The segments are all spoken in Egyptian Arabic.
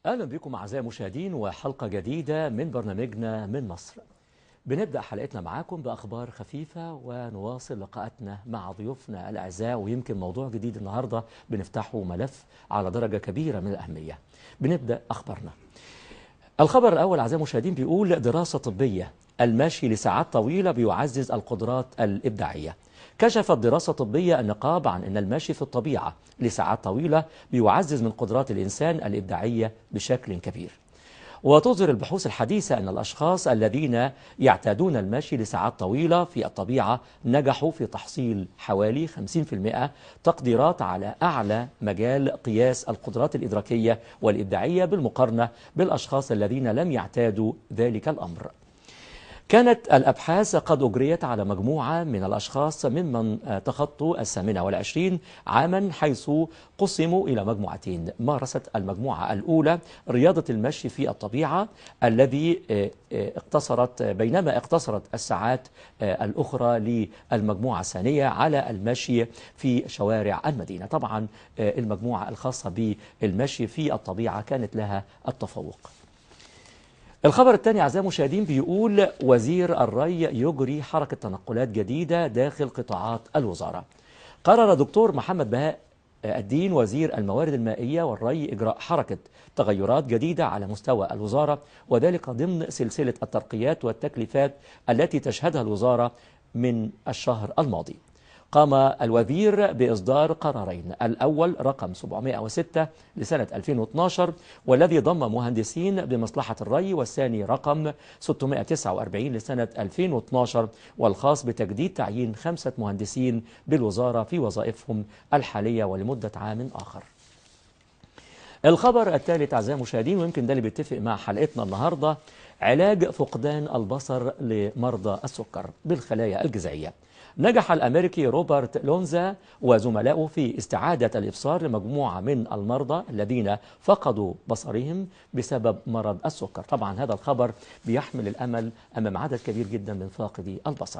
أهلا بكم أعزائي المشاهدين وحلقة جديدة من برنامجنا من مصر بنبدأ حلقتنا معاكم بأخبار خفيفة ونواصل لقاءاتنا مع ضيوفنا الأعزاء ويمكن موضوع جديد النهاردة بنفتحه ملف على درجة كبيرة من الأهمية بنبدأ أخبارنا الخبر الأول أعزائي المشاهدين بيقول دراسة طبية المشي لساعات طويلة بيعزز القدرات الإبداعية كشفت دراسة طبية النقاب عن أن المشي في الطبيعة لساعات طويلة بيعزز من قدرات الإنسان الإبداعية بشكل كبير وتظهر البحوث الحديثة أن الأشخاص الذين يعتادون المشي لساعات طويلة في الطبيعة نجحوا في تحصيل حوالي 50% تقديرات على أعلى مجال قياس القدرات الإدراكية والإبداعية بالمقارنة بالأشخاص الذين لم يعتادوا ذلك الأمر كانت الأبحاث قد أجريت على مجموعة من الأشخاص ممن تخطوا الثامنة والعشرين عاما حيث قسموا إلى مجموعتين مارست المجموعة الأولى رياضة المشي في الطبيعة الذي اقتصرت بينما اقتصرت الساعات الأخرى للمجموعة الثانية على المشي في شوارع المدينة طبعا المجموعة الخاصة بالمشي في الطبيعة كانت لها التفوق الخبر الثاني أعزائي المشاهدين بيقول وزير الري يجري حركة تنقلات جديدة داخل قطاعات الوزارة قرر دكتور محمد بهاء الدين وزير الموارد المائية والري إجراء حركة تغيرات جديدة على مستوى الوزارة وذلك ضمن سلسلة الترقيات والتكليفات التي تشهدها الوزارة من الشهر الماضي قام الوزير بإصدار قرارين الأول رقم 706 لسنة 2012 والذي ضم مهندسين بمصلحة الري والثاني رقم 649 لسنة 2012 والخاص بتجديد تعيين خمسة مهندسين بالوزارة في وظائفهم الحالية ولمدة عام آخر الخبر الثالث أعزائي المشاهدين ويمكن ده اللي بيتفق مع حلقتنا النهاردة علاج فقدان البصر لمرضى السكر بالخلايا الجذعية نجح الأمريكي روبرت لونزا وزملائه في استعادة الإبصار لمجموعة من المرضى الذين فقدوا بصرهم بسبب مرض السكر طبعا هذا الخبر بيحمل الأمل أمام عدد كبير جدا من فاقدي البصر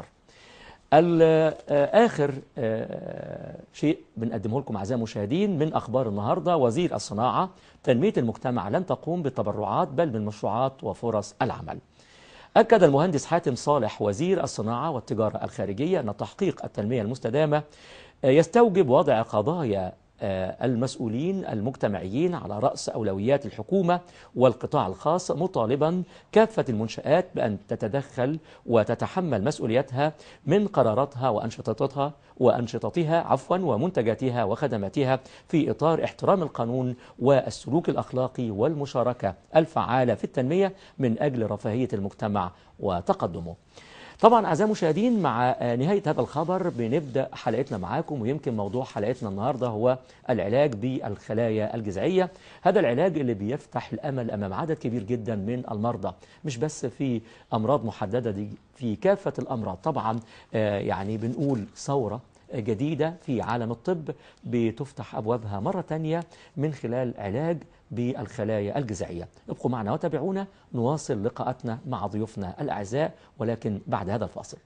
آخر شيء بنقدمه لكم أعزائي المشاهدين من أخبار النهاردة وزير الصناعة تنمية المجتمع لن تقوم بالتبرعات بل بالمشروعات وفرص العمل أكد المهندس حاتم صالح وزير الصناعة والتجارة الخارجية أن تحقيق التنمية المستدامة يستوجب وضع قضايا المسؤولين المجتمعيين على رأس أولويات الحكومة والقطاع الخاص مطالبا كافة المنشآت بأن تتدخل وتتحمل مسؤوليتها من قراراتها وأنشطتها وأنشطتها عفوا ومنتجاتها وخدماتها في إطار احترام القانون والسلوك الأخلاقي والمشاركة الفعالة في التنمية من أجل رفاهية المجتمع وتقدمه طبعا أعزائي المشاهدين مع نهاية هذا الخبر بنبدأ حلقتنا معاكم ويمكن موضوع حلقتنا النهاردة هو العلاج بالخلايا الجذعية هذا العلاج اللي بيفتح الأمل أمام عدد كبير جدا من المرضى مش بس في أمراض محددة دي في كافة الأمراض طبعا يعني بنقول ثورة جديدة في عالم الطب بتفتح أبوابها مرة تانية من خلال علاج بالخلايا الجذعية ابقوا معنا وتابعونا نواصل لقاءاتنا مع ضيوفنا الأعزاء ولكن بعد هذا الفاصل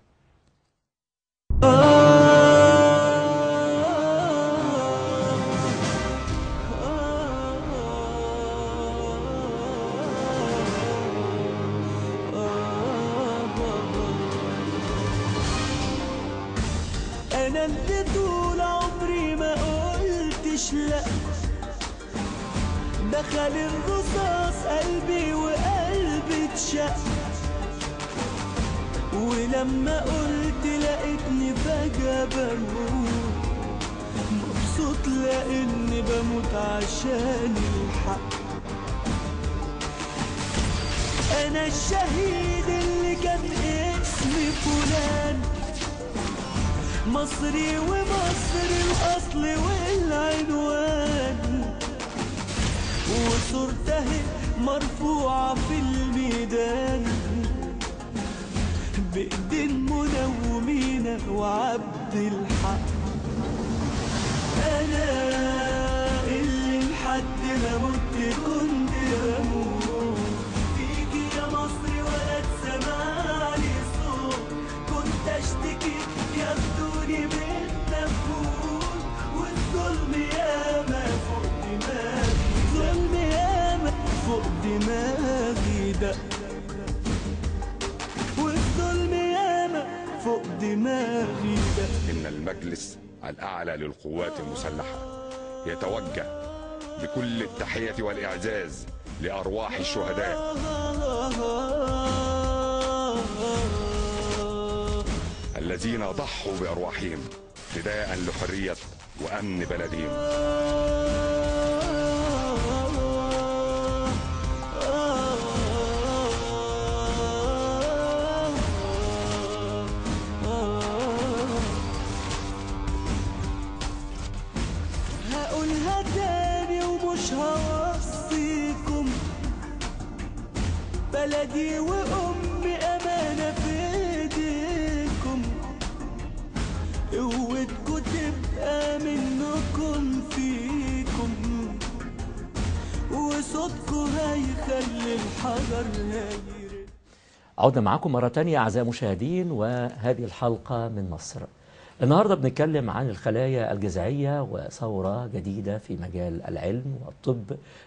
انا اللي طول عمري ما قلتش لا دخل الرصاص قلبي وقلبي اتشق ولما قلت لقيتني فجأة بموت مبسوط لاني بموت عشان الحق انا الشهيد اللي كان اسمي فلان مصري ومصر الأصل والعنوان وصورته مرفوعة في الميدان بإيدين منومينة وعبد الحق أنا اللي لحد ما مت كنت بموت فيكي يا مصر ولا تسمعني صوت كنت اشتكي ياخدوني من نفوت والظلم ياما فوق دماغي ظلم ياما فوق صدق والظلم ياما فوق دماغي ده إن المجلس الأعلى للقوات المسلحة يتوجه بكل التحية والإعزاز لأرواح الشهداء الذين ضحوا بأرواحهم فداء لحرية وأمن بلدهم هقولها تاني ومش هوصيكم بلدي وأمي أمانة في إيديكم قوتكم تبقى منكم فيكم وصوتكم هيخلي الحجر هيرد عودنا معكم مرة تانية أعزائي المشاهدين وهذه الحلقة من مصر النهاردة بنتكلم عن الخلايا الجذعية وثورة جديدة في مجال العلم والطب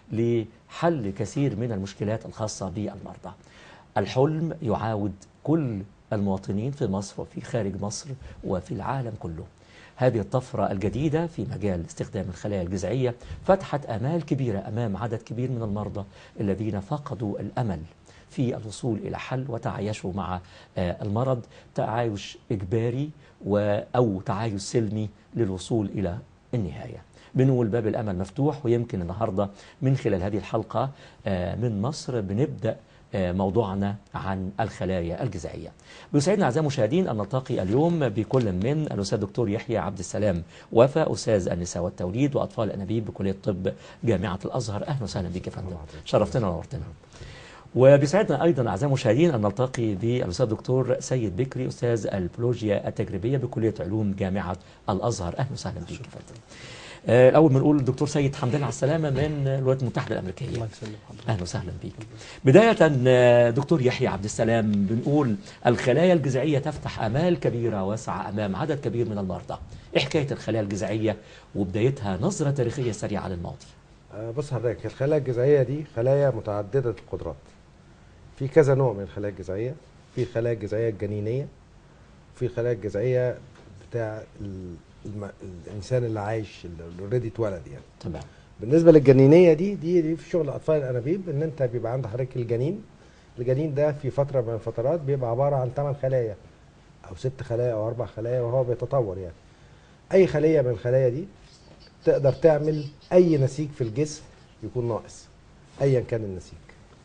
لحل كثير من المشكلات الخاصة بالمرضى الحلم يعاود كل المواطنين في مصر وفي خارج مصر وفي العالم كله هذه الطفرة الجديدة في مجال استخدام الخلايا الجذعية فتحت آمال كبيرة أمام عدد كبير من المرضى الذين فقدوا الأمل في الوصول إلى حل وتعايشوا مع آه، المرض تعايش إجباري و- أو تعايش سلمي للوصول إلى النهاية بنقول باب الأمل مفتوح ويمكن النهاردة من خلال هذه الحلقة آه، من مصر بنبدأ آه، موضوعنا عن الخلايا الجذعية بيسعدنا أعزائي المشاهدين أن نلتقي اليوم بكل من الأستاذ دكتور يحيى عبد السلام وفاء أستاذ النساء والتوليد وأطفال الأنابيب بكلية الطب جامعة الأزهر أهلا وسهلا بك يا فندم شرفتنا ونورتنا وبيسعدنا ايضا اعزائي المشاهدين ان نلتقي بالاستاذ الدكتور سيد بكري استاذ البيولوجيا التجريبيه بكليه علوم جامعه الازهر اهلا وسهلا بك يا فندم. آه، الاول بنقول الدكتور سيد حمد لله على السلامه من الولايات المتحده الامريكيه الله يسلم حضرتك اهلا وسهلا بيك بدايه آه، دكتور يحيى عبد السلام بنقول الخلايا الجذعيه تفتح امال كبيره واسعه امام عدد كبير من المرضى ايه حكايه الخلايا الجذعيه وبدايتها نظره تاريخيه سريعه للماضي آه، بص حضرتك الخلايا الجذعيه دي خلايا متعدده القدرات في كذا نوع من الخلايا الجذعيه في خلايا الجذعيه الجنينيه في خلايا الجذعيه بتاع ال- الم... الانسان اللي عايش اللي اوريدي اتولد يعني تمام بالنسبه للجنينيه دي دي دي في شغل اطفال الانابيب ان انت بيبقى عند حضرتك الجنين الجنين ده في فتره من الفترات بيبقى عباره عن 8 خلايا او ست خلايا او اربع خلايا وهو بيتطور يعني اي خليه من الخلايا دي تقدر تعمل اي نسيج في الجسم يكون ناقص ايا كان النسيج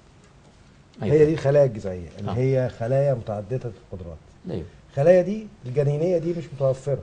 أيوة. هي دي الخلايا الجذعيه اللي آه. هي خلايا متعدده القدرات ايوه الخلايا دي الجنينيه دي مش متوفره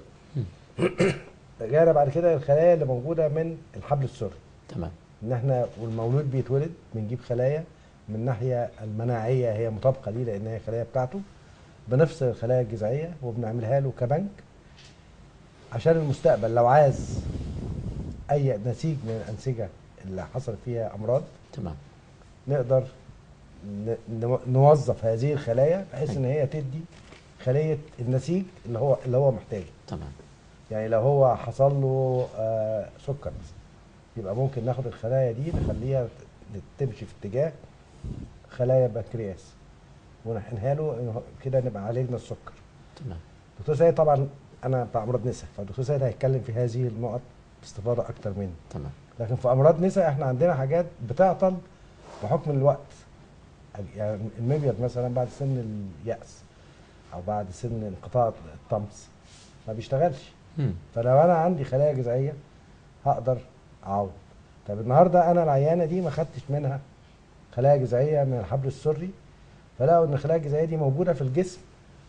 جانا بعد كده الخلايا اللي موجوده من الحبل السري تمام ان احنا والمولود بيتولد بنجيب خلايا من الناحيه المناعيه هي مطابقه ليه لان هي خلايا بتاعته بنفصل الخلايا الجذعيه وبنعملها له كبنك عشان المستقبل لو عايز اي نسيج من الانسجه اللي حصل فيها امراض تمام نقدر ن- نو- نوظف هذه الخلايا بحيث ان هي تدي خليه النسيج اللي هو اللي هو محتاجه تمام يعني لو هو حصل له آه، سكر مثلا يبقى ممكن ناخد الخلايا دي نخليها ت- تمشي في اتجاه خلايا بنكرياس ونحقنها له إن هو- كده نبقى عالجنا السكر تمام دكتور سيد طبعا انا بتاع امراض نساء فالدكتور سيد هيتكلم في هذه النقط باستفاضه اكتر مني تمام لكن في امراض نساء احنا عندنا حاجات بتعطل بحكم الوقت يعني المبيض مثلا بعد سن اليأس او بعد سن انقطاع الطمس ما بيشتغلش مم. فلو انا عندي خلايا جذعيه هقدر اعوض طب النهارده انا العيانه دي ما خدتش منها خلايا جذعيه من الحبل السري فلقوا ان الخلايا الجذعيه دي موجوده في الجسم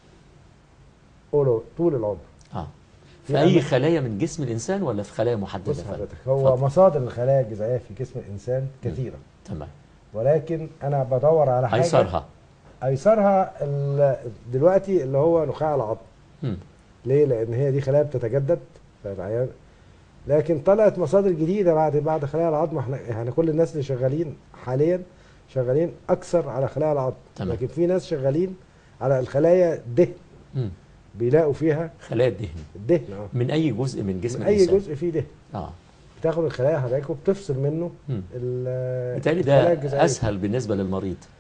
طول طول العمر اه في في اي أماكن- خلايا من جسم الانسان ولا في خلايا محدده بص يا فندم؟ حضرتك هو اتفضل. مصادر الخلايا الجذعيه في جسم الانسان كثيره تمام ولكن انا بدور على حاجه ايسرها ايسرها ال- دلوقتي اللي هو نخاع العظم مم. ليه؟ لأن هي دي خلايا بتتجدد فالعيان لكن طلعت مصادر جديدة بعد بعد خلايا العظم احنا يعني كل الناس اللي شغالين حاليا شغالين أكثر على خلايا العظم تمام. لكن في ناس شغالين على الخلايا الدهن مم. بيلاقوا فيها خلايا الدهن الدهن اه من اي جزء من جسم من أي الانسان جزء فيه دهن اه بتاخد الخلايا حضرتك وبتفصل منه مم. ال- بالتالي الخلايا ده الجذعية. اسهل بالنسبه للمريض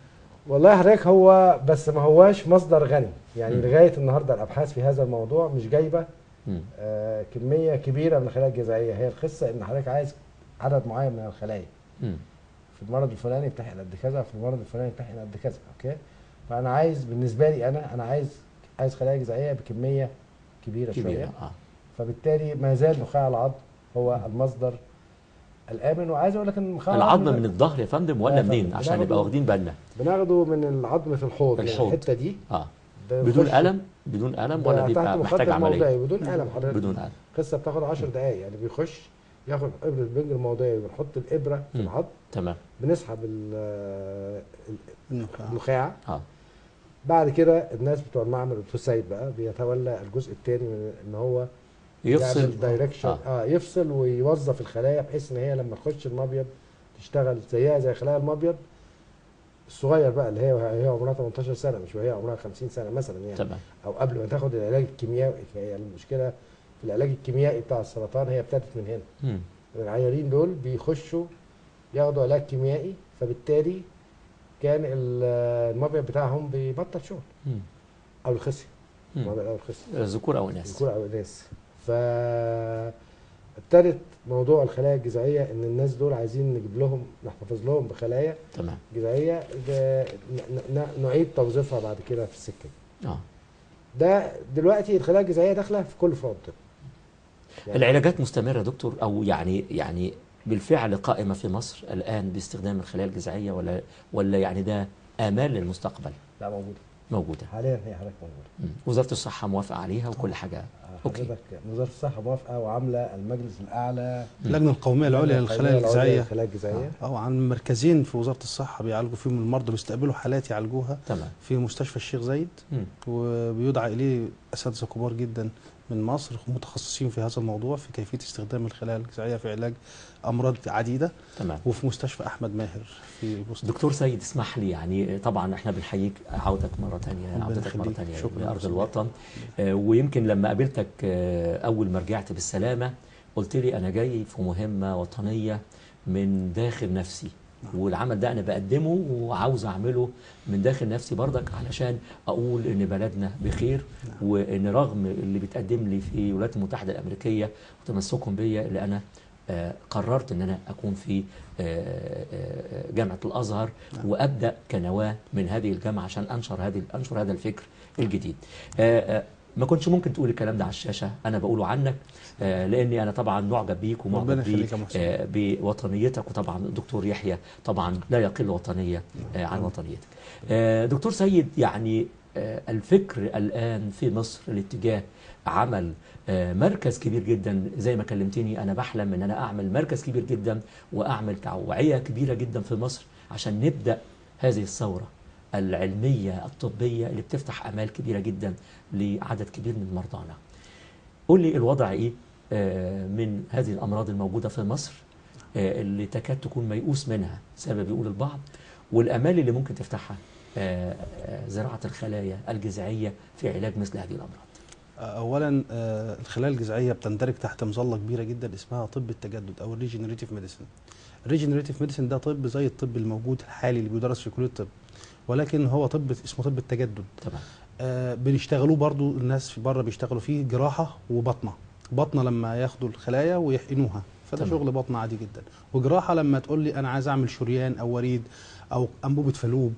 والله حضرتك هو بس ما هواش مصدر غني يعني مم. لغايه النهارده الابحاث في هذا الموضوع مش جايبه مم. آه كميه كبيره من الخلايا الجذعيه هي القصه ان حضرتك عايز عدد معين من الخلايا مم. في المرض الفلاني بتحقن قد كذا في المرض الفلاني بتحقن قد كذا اوكي فانا عايز بالنسبه لي انا انا عايز عايز خلايا جذعيه بكميه كبيره, كبيرة شويه اه فبالتالي ما زال نخاع العظم هو المصدر الامن وعايز اقول لك ان نخاع العظم ده من الظهر يا فندم ولا آه، فندم. منين عشان بناخده- نبقى واخدين بالنا بناخده من عظمه الحوض يعني الحوض. الحته دي اه ده بدون بيخش- الم بدون الم ده ولا تحت بيبقى محتاج مخدر عمليه موضعي بدون الم حضرتك بدون الم قصه بتاخد 10 دقائق يعني بيخش ياخد ابره بنج الموضعي وبنحط الابره في مم. العظم تمام بنسحب ال- النخاع. النخاع اه بعد كده الناس بتوع المعمل الدكتور سيد بقى بيتولى الجزء الثاني من ان هو يفصل دايركشن آه. آه. اه يفصل ويوظف الخلايا بحيث ان هي لما تخش المبيض تشتغل زيها زي خلايا المبيض الصغير بقى اللي هي هي عمرها 18 سنه مش وهي عمرها 50 سنه مثلا يعني تمام او قبل ما تاخد العلاج الكيميائي فهي المشكله في العلاج الكيميائي بتاع السرطان هي ابتدت من هنا مم. العيارين دول بيخشوا ياخدوا علاج كيميائي فبالتالي كان ال- المبيض بتاعهم بيبطل شغل مم. او الخصي مم. المبيض او الخصي ذكور او اناث الكوره او الناس ف ابتدت موضوع الخلايا الجذعيه ان الناس دول عايزين نجيب لهم نحتفظ لهم بخلايا تمام جذعيه ده ن- ن- نعيد توظيفها بعد كده في السكه دي. اه ده دلوقتي الخلايا الجذعيه داخله في كل فروع الطب يعني العلاجات مستمره دكتور او يعني يعني بالفعل قائمه في مصر الان باستخدام الخلايا الجذعيه ولا ولا يعني ده امال للمستقبل لا موجوده موجوده حاليا هي حضرتك موجوده مم. وزاره الصحه موافقه عليها وكل حاجه أوكي. حضرتك وزاره الصحه موافقه وعامله المجلس الاعلى اللجنه القوميه العليا للخلايا الجذعيه الخلايا الجذعيه او عن مركزين في وزاره الصحه بيعالجوا فيهم المرضى بيستقبلوا حالات يعالجوها تمام في مستشفى الشيخ زايد مم. وبيدعى اليه اساتذه كبار جدا من مصر متخصصين في هذا الموضوع في كيفيه استخدام الخلايا الجذعيه في علاج امراض عديده تمام وفي مستشفى احمد ماهر في وسط دكتور سيد اسمح لي يعني طبعا احنا بنحييك عودتك مره ثانيه ربنا عودتك مره يخليك. ثانيه شكراً لارض جزيلاً. الوطن آه، ويمكن لما قابلتك آه، اول ما رجعت بالسلامه قلت لي انا جاي في مهمه وطنيه من داخل نفسي والعمل ده انا بقدمه وعاوز اعمله من داخل نفسي برضك علشان اقول ان بلدنا بخير وان رغم اللي بيتقدم لي في الولايات المتحده الامريكيه وتمسكهم بيا اللي انا آه، قررت ان انا اكون في آه، آه، جامعه الازهر وابدا كنواه من هذه الجامعه عشان انشر هذه انشر هذا الفكر الجديد. آه، آه، ما كنتش ممكن تقول الكلام ده على الشاشه انا بقوله عنك آه، لاني انا طبعا معجب بيك ومعجب ربنا بي- يخليك يا محسن. آه، بوطنيتك وطبعا الدكتور يحيى طبعا لا يقل وطنيه آه، عن وطنيتك. آه، دكتور سيد يعني آه، الفكر الان في مصر الاتجاه عمل آه، مركز كبير جدا زي ما كلمتني انا بحلم ان انا اعمل مركز كبير جدا واعمل توعيه كبيره جدا في مصر عشان نبدا هذه الثوره العلميه الطبيه اللي بتفتح امال كبيره جدا لعدد كبير من مرضانا. قول لي الوضع ايه آه، من هذه الامراض الموجوده في مصر آه، اللي تكاد تكون ميؤوس منها سبب يقول البعض والامال اللي ممكن تفتحها آه، آه، زراعه الخلايا الجذعيه في علاج مثل هذه الامراض. اولا آه، الخلايا الجذعيه بتندرج تحت مظله كبيره جدا اسمها طب التجدد او الريجنريتيف ميديسن الريجنريتيف ميديسن ده طب زي الطب الموجود الحالي اللي بيدرس في كليه الطب ولكن هو طب اسمه طب التجدد تمام آه، بنشتغلوه برضو الناس في بره بيشتغلوا فيه جراحه وبطنه بطنه لما ياخدوا الخلايا ويحقنوها فده تمام. شغل بطنه عادي جدا وجراحه لما تقول لي انا عايز اعمل شريان او وريد او انبوبه فلوب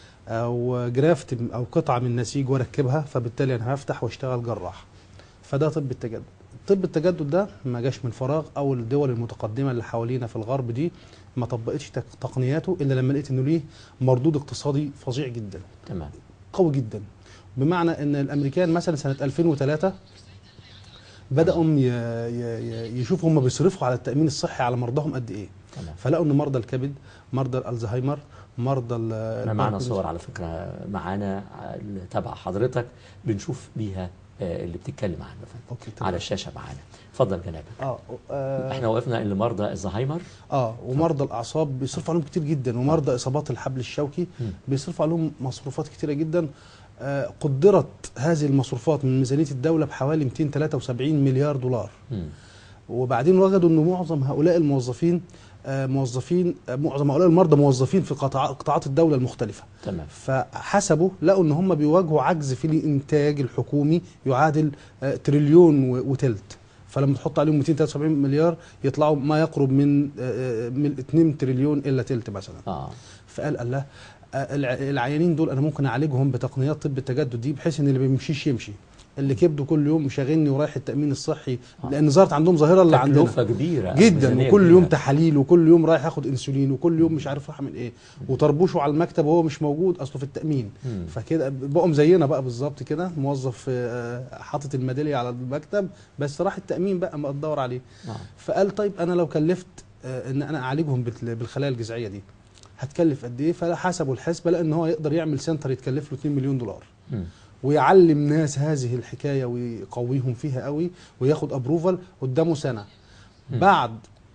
او جرافت او قطعه من نسيج واركبها فبالتالي انا هفتح واشتغل جراح فده طب التجدد طب التجدد ده ما جاش من فراغ او الدول المتقدمه اللي حوالينا في الغرب دي ما طبقتش تق- تقنياته الا لما لقيت انه ليه مردود اقتصادي فظيع جدا تمام قوي جدا بمعنى ان الامريكان مثلا سنه 2003 بداوا ي- ي- ي- يشوفوا هم بيصرفوا على التامين الصحي على مرضاهم قد ايه تمام فلقوا ان مرضى الكبد مرضى الالزهايمر مرضى ال- احنا معانا الباركنسون- صور على فكره معانا اللي تبع حضرتك بنشوف بيها آه، اللي بتتكلم عنه يا فندم. اوكي تمام. على الشاشه معانا اتفضل جنابك اه آه، احنا وقفنا ان مرضى الزهايمر اه ومرضى الاعصاب بيصرفوا عليهم كتير جدا ومرضى اصابات الحبل الشوكي مم. بيصرفوا عليهم مصروفات كتيره جدا آه قدرت هذه المصروفات من ميزانيه الدوله بحوالي 273 مليار دولار مم. وبعدين وجدوا ان معظم هؤلاء الموظفين آه، موظفين آه، معظم هؤلاء المرضى موظفين في قطاع- قطاعات الدوله المختلفه تمام فحسبوا لقوا ان هم بيواجهوا عجز في الانتاج الحكومي يعادل آه، تريليون و- وتلت فلما تحط عليهم 273 مليار يطلعوا ما يقرب من آه، آه، من 2 تريليون الا تلت مثلا اه فقال الله آه، الع- العيانين دول انا ممكن اعالجهم بتقنيات طب التجدد دي بحيث ان اللي بيمشيش يمشي اللي كبده كل يوم مشاغلني ورايح التامين الصحي آه. لان ظهرت عندهم ظاهره اللي عندنا تكلفه كبيره جدا ميزانية وكل كبيرة. يوم تحاليل وكل يوم رايح ياخد انسولين وكل يوم مش عارف راح من ايه وطربوشه على المكتب وهو مش موجود اصله في التامين مم. فكده بقوا زينا بقى بالظبط كده موظف آه، حاطط الميداليه على المكتب بس راح التامين بقى ما تدور عليه نعم فقال طيب انا لو كلفت آه، ان انا اعالجهم بال- بالخلايا الجذعيه دي هتكلف قد ايه فحسبوا الحسبه لقى ان هو يقدر يعمل سنتر يتكلف له 2 مليون دولار مم. ويعلم ناس هذه الحكايه ويقويهم فيها قوي وياخد ابروفال قدامه سنه مم. بعد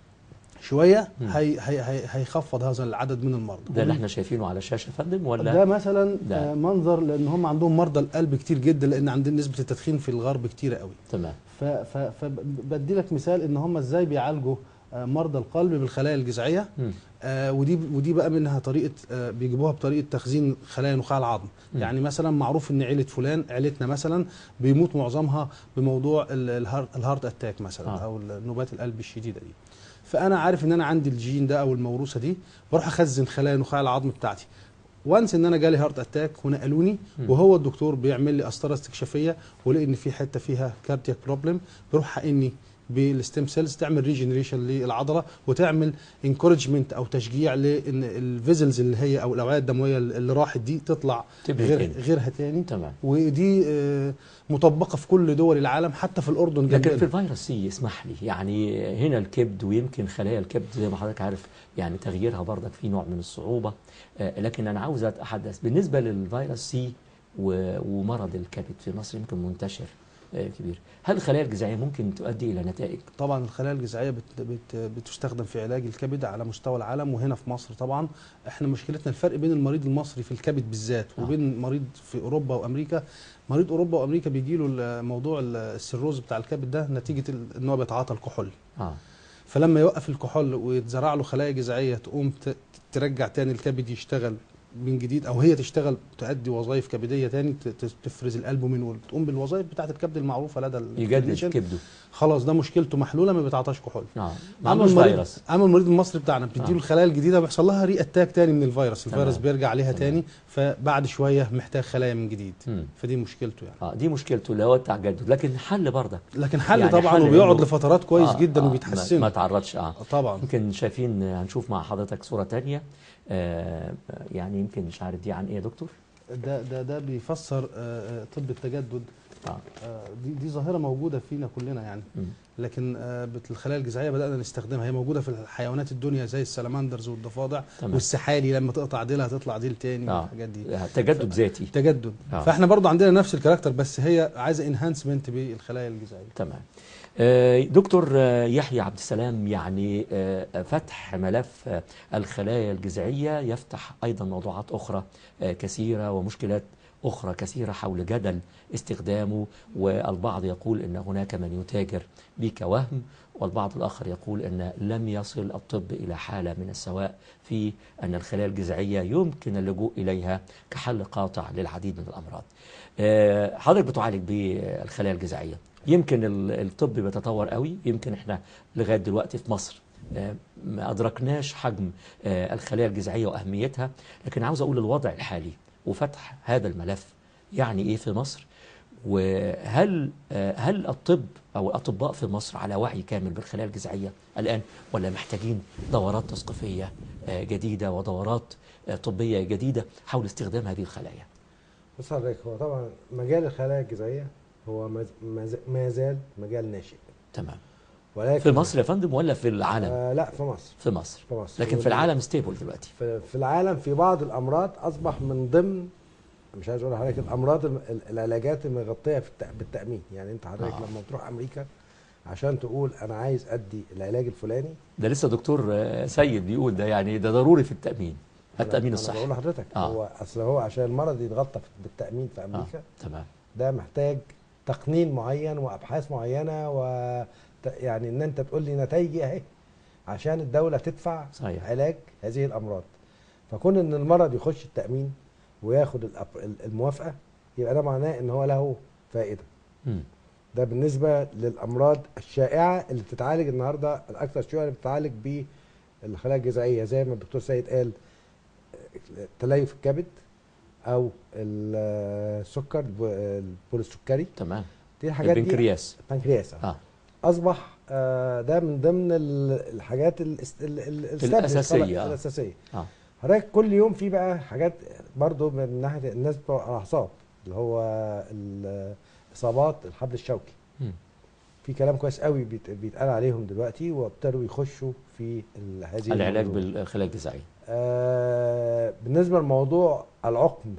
شويه مم. هي هي هي هيخفض هذا العدد من المرضى ده اللي احنا شايفينه على الشاشه يا فندم ولا ده مثلا ده. آه، منظر لان هم عندهم مرضى القلب كتير جدا لان عندنا نسبه التدخين في الغرب كتيره قوي تمام ف- ف- فبدي لك مثال ان هم ازاي بيعالجوا آه، مرضى القلب بالخلايا الجذعيه مم. آه ودي ودي بقى منها طريقه آه بيجيبوها بطريقه تخزين خلايا نخاع العظم مم. يعني مثلا معروف ان عيله فلان عيلتنا مثلا بيموت معظمها بموضوع ال- الهارت, الهارت اتاك مثلا آه. آه. او نوبات القلب الشديده دي فانا عارف ان انا عندي الجين ده او الموروثه دي بروح اخزن خلايا نخاع العظم بتاعتي وانس ان انا جالي هارت اتاك ونقلوني مم. وهو الدكتور بيعمل لي قسطره استكشافيه ولقى ان في حته فيها كاردياك بروبلم بروح حقني بالستيم سيلز تعمل ريجنريشن للعضله وتعمل انكورجمنت او تشجيع لان الفيزلز اللي هي او الاوعيه الدمويه اللي راحت دي تطلع تبني غير تاني. غيرها تاني تمام ودي آه، مطبقه في كل دول العالم حتى في الاردن لكن جنبنا. في الفيروس سي اسمح لي يعني هنا الكبد ويمكن خلايا الكبد زي ما حضرتك عارف يعني تغييرها برضك في نوع من الصعوبة آه، لكن أنا عاوز أتحدث بالنسبة للفيروس سي و- ومرض الكبد في مصر يمكن منتشر آه، كبير هل الخلايا الجذعية ممكن تؤدي إلى نتائج طبعا الخلايا الجذعيه بت بت بتستخدم في علاج الكبد على مستوى العالم وهنا في مصر طبعا احنا مشكلتنا الفرق بين المريض المصري في الكبد بالذات آه. وبين مريض في اوروبا وامريكا مريض اوروبا وامريكا بيجي له موضوع السيروز بتاع الكبد ده نتيجه ال- ان هو بيتعاطى الكحول آه فلما يوقف الكحول ويتزرع له خلايا جذعيه تقوم ت- ترجع تاني الكبد يشتغل من جديد او هي تشتغل تؤدي وظائف كبديه تاني ت- ت- تفرز الالبومين وتقوم بالوظائف بتاعه الكبد المعروفه لدى يجدد الclinician. كبده خلاص ده مشكلته محلوله ما بيتعاطاش كحول آه ما اما عندوش المريض فيروس اما المريض المصري بتاعنا بتديله آه. الخلايا الجديده بيحصل لها ري اتاك تاني من الفيروس الفيروس تمام. بيرجع عليها تمام. تاني فبعد شويه محتاج خلايا من جديد مم. فدي مشكلته يعني آه دي مشكلته اللي هو التجدد لكن حل برضك لكن حل يعني طبعا حل وبيقعد إنه- لفترات كويس آه، جدا آه، ما- وبيتحسن ما تعرضش اه طبعا يمكن شايفين هنشوف مع حضرتك صورة تانية آه يعني يمكن مش عارف دي عن ايه يا دكتور ده ده ده بيفسر آه، آه، طب التجدد اه آه، دي دي ظاهره موجوده فينا كلنا يعني مم. لكن آه، بت- الخلايا الجذعيه بدانا نستخدمها هي موجوده في الحيوانات الدنيا زي السلماندرز والضفادع تمام. والسحالي لما تقطع ديلها تطلع ديل تاني آه. والحاجات دي آه، تجدد ذاتي تجدد آه. فاحنا برضو عندنا نفس الكاركتر بس هي عايزه انهانسمنت بالخلايا الجذعيه تمام آه، دكتور آه، يحيى عبد السلام يعني آه، فتح ملف آه، الخلايا الجذعية يفتح أيضا موضوعات أخرى آه، كثيرة ومشكلات أخرى كثيرة حول جدل استخدامه والبعض يقول أن هناك من يتاجر به كوهم والبعض الآخر يقول أن لم يصل الطب إلى حالة من السواء في أن الخلايا الجذعية يمكن اللجوء إليها كحل قاطع للعديد من الأمراض آه، حضرتك بتعالج بالخلايا الجذعية يمكن ال- الطب بيتطور قوي يمكن احنا لغاية دلوقتي في مصر آه، ما أدركناش حجم آه، الخلايا الجذعية وأهميتها لكن عاوز أقول الوضع الحالي وفتح هذا الملف يعني إيه في مصر وهل آه، هل الطب أو الأطباء في مصر على وعي كامل بالخلايا الجذعية الآن ولا محتاجين دورات تثقيفية آه، جديدة ودورات آه، طبية جديدة حول استخدام هذه الخلايا بص حضرتك هو طبعا مجال الخلايا الجذعيه هو ما ز- ما ز- ما زال مجال ناشئ تمام ولكن في مصر يا فندم ولا في العالم آه لا في مصر في مصر في مصر لكن في العالم ستيبل دلوقتي في, في العالم في بعض الامراض اصبح من ضمن مش عايز اقول لحضرتك الامراض الم- ال- العلاجات المغطيه في التأ- بالتامين يعني انت حضرتك آه. آه. لما بتروح امريكا عشان تقول انا عايز ادي العلاج الفلاني ده لسه دكتور آه، سيد بيقول ده يعني ده ضروري في التأمين التأمين أنا الصحي بقول لحضرتك آه. آه. هو اصل هو عشان المرض يتغطى في- بالتامين في امريكا آه. تمام ده محتاج تقنين معين وابحاث معينه و ت- يعني ان انت تقول لي نتائجي اهي عشان الدوله تدفع صحيح. علاج هذه الامراض فكون ان المرض يخش التامين وياخد الأب- ال- الموافقه يبقى ده معناه ان هو له فائده مم. ده بالنسبه للامراض الشائعه اللي بتتعالج النهارده الاكثر شيوعا اللي بتتعالج بالخلايا الجذعيه زي ما الدكتور سيد قال آه، تليف الكبد او ال- السكر الب- البول السكري تمام دي الحاجات دي البنكرياس البنكرياس اه اصبح آه، ده من ضمن ال- الحاجات الاست- ال- ال- الستابل الأساسية، خلاص، آه. الاساسيه اه حضرتك كل يوم في بقى حاجات برضو من ناحيه الناس بتوع الاعصاب اللي هو ال- اصابات الحبل الشوكي مم. في كلام كويس قوي بيت- بيتقال عليهم دلوقتي وابتدوا يخشوا في ال- هذه العلاج الموضوع. بالخلايا الجذعيه آه بالنسبه لموضوع العقم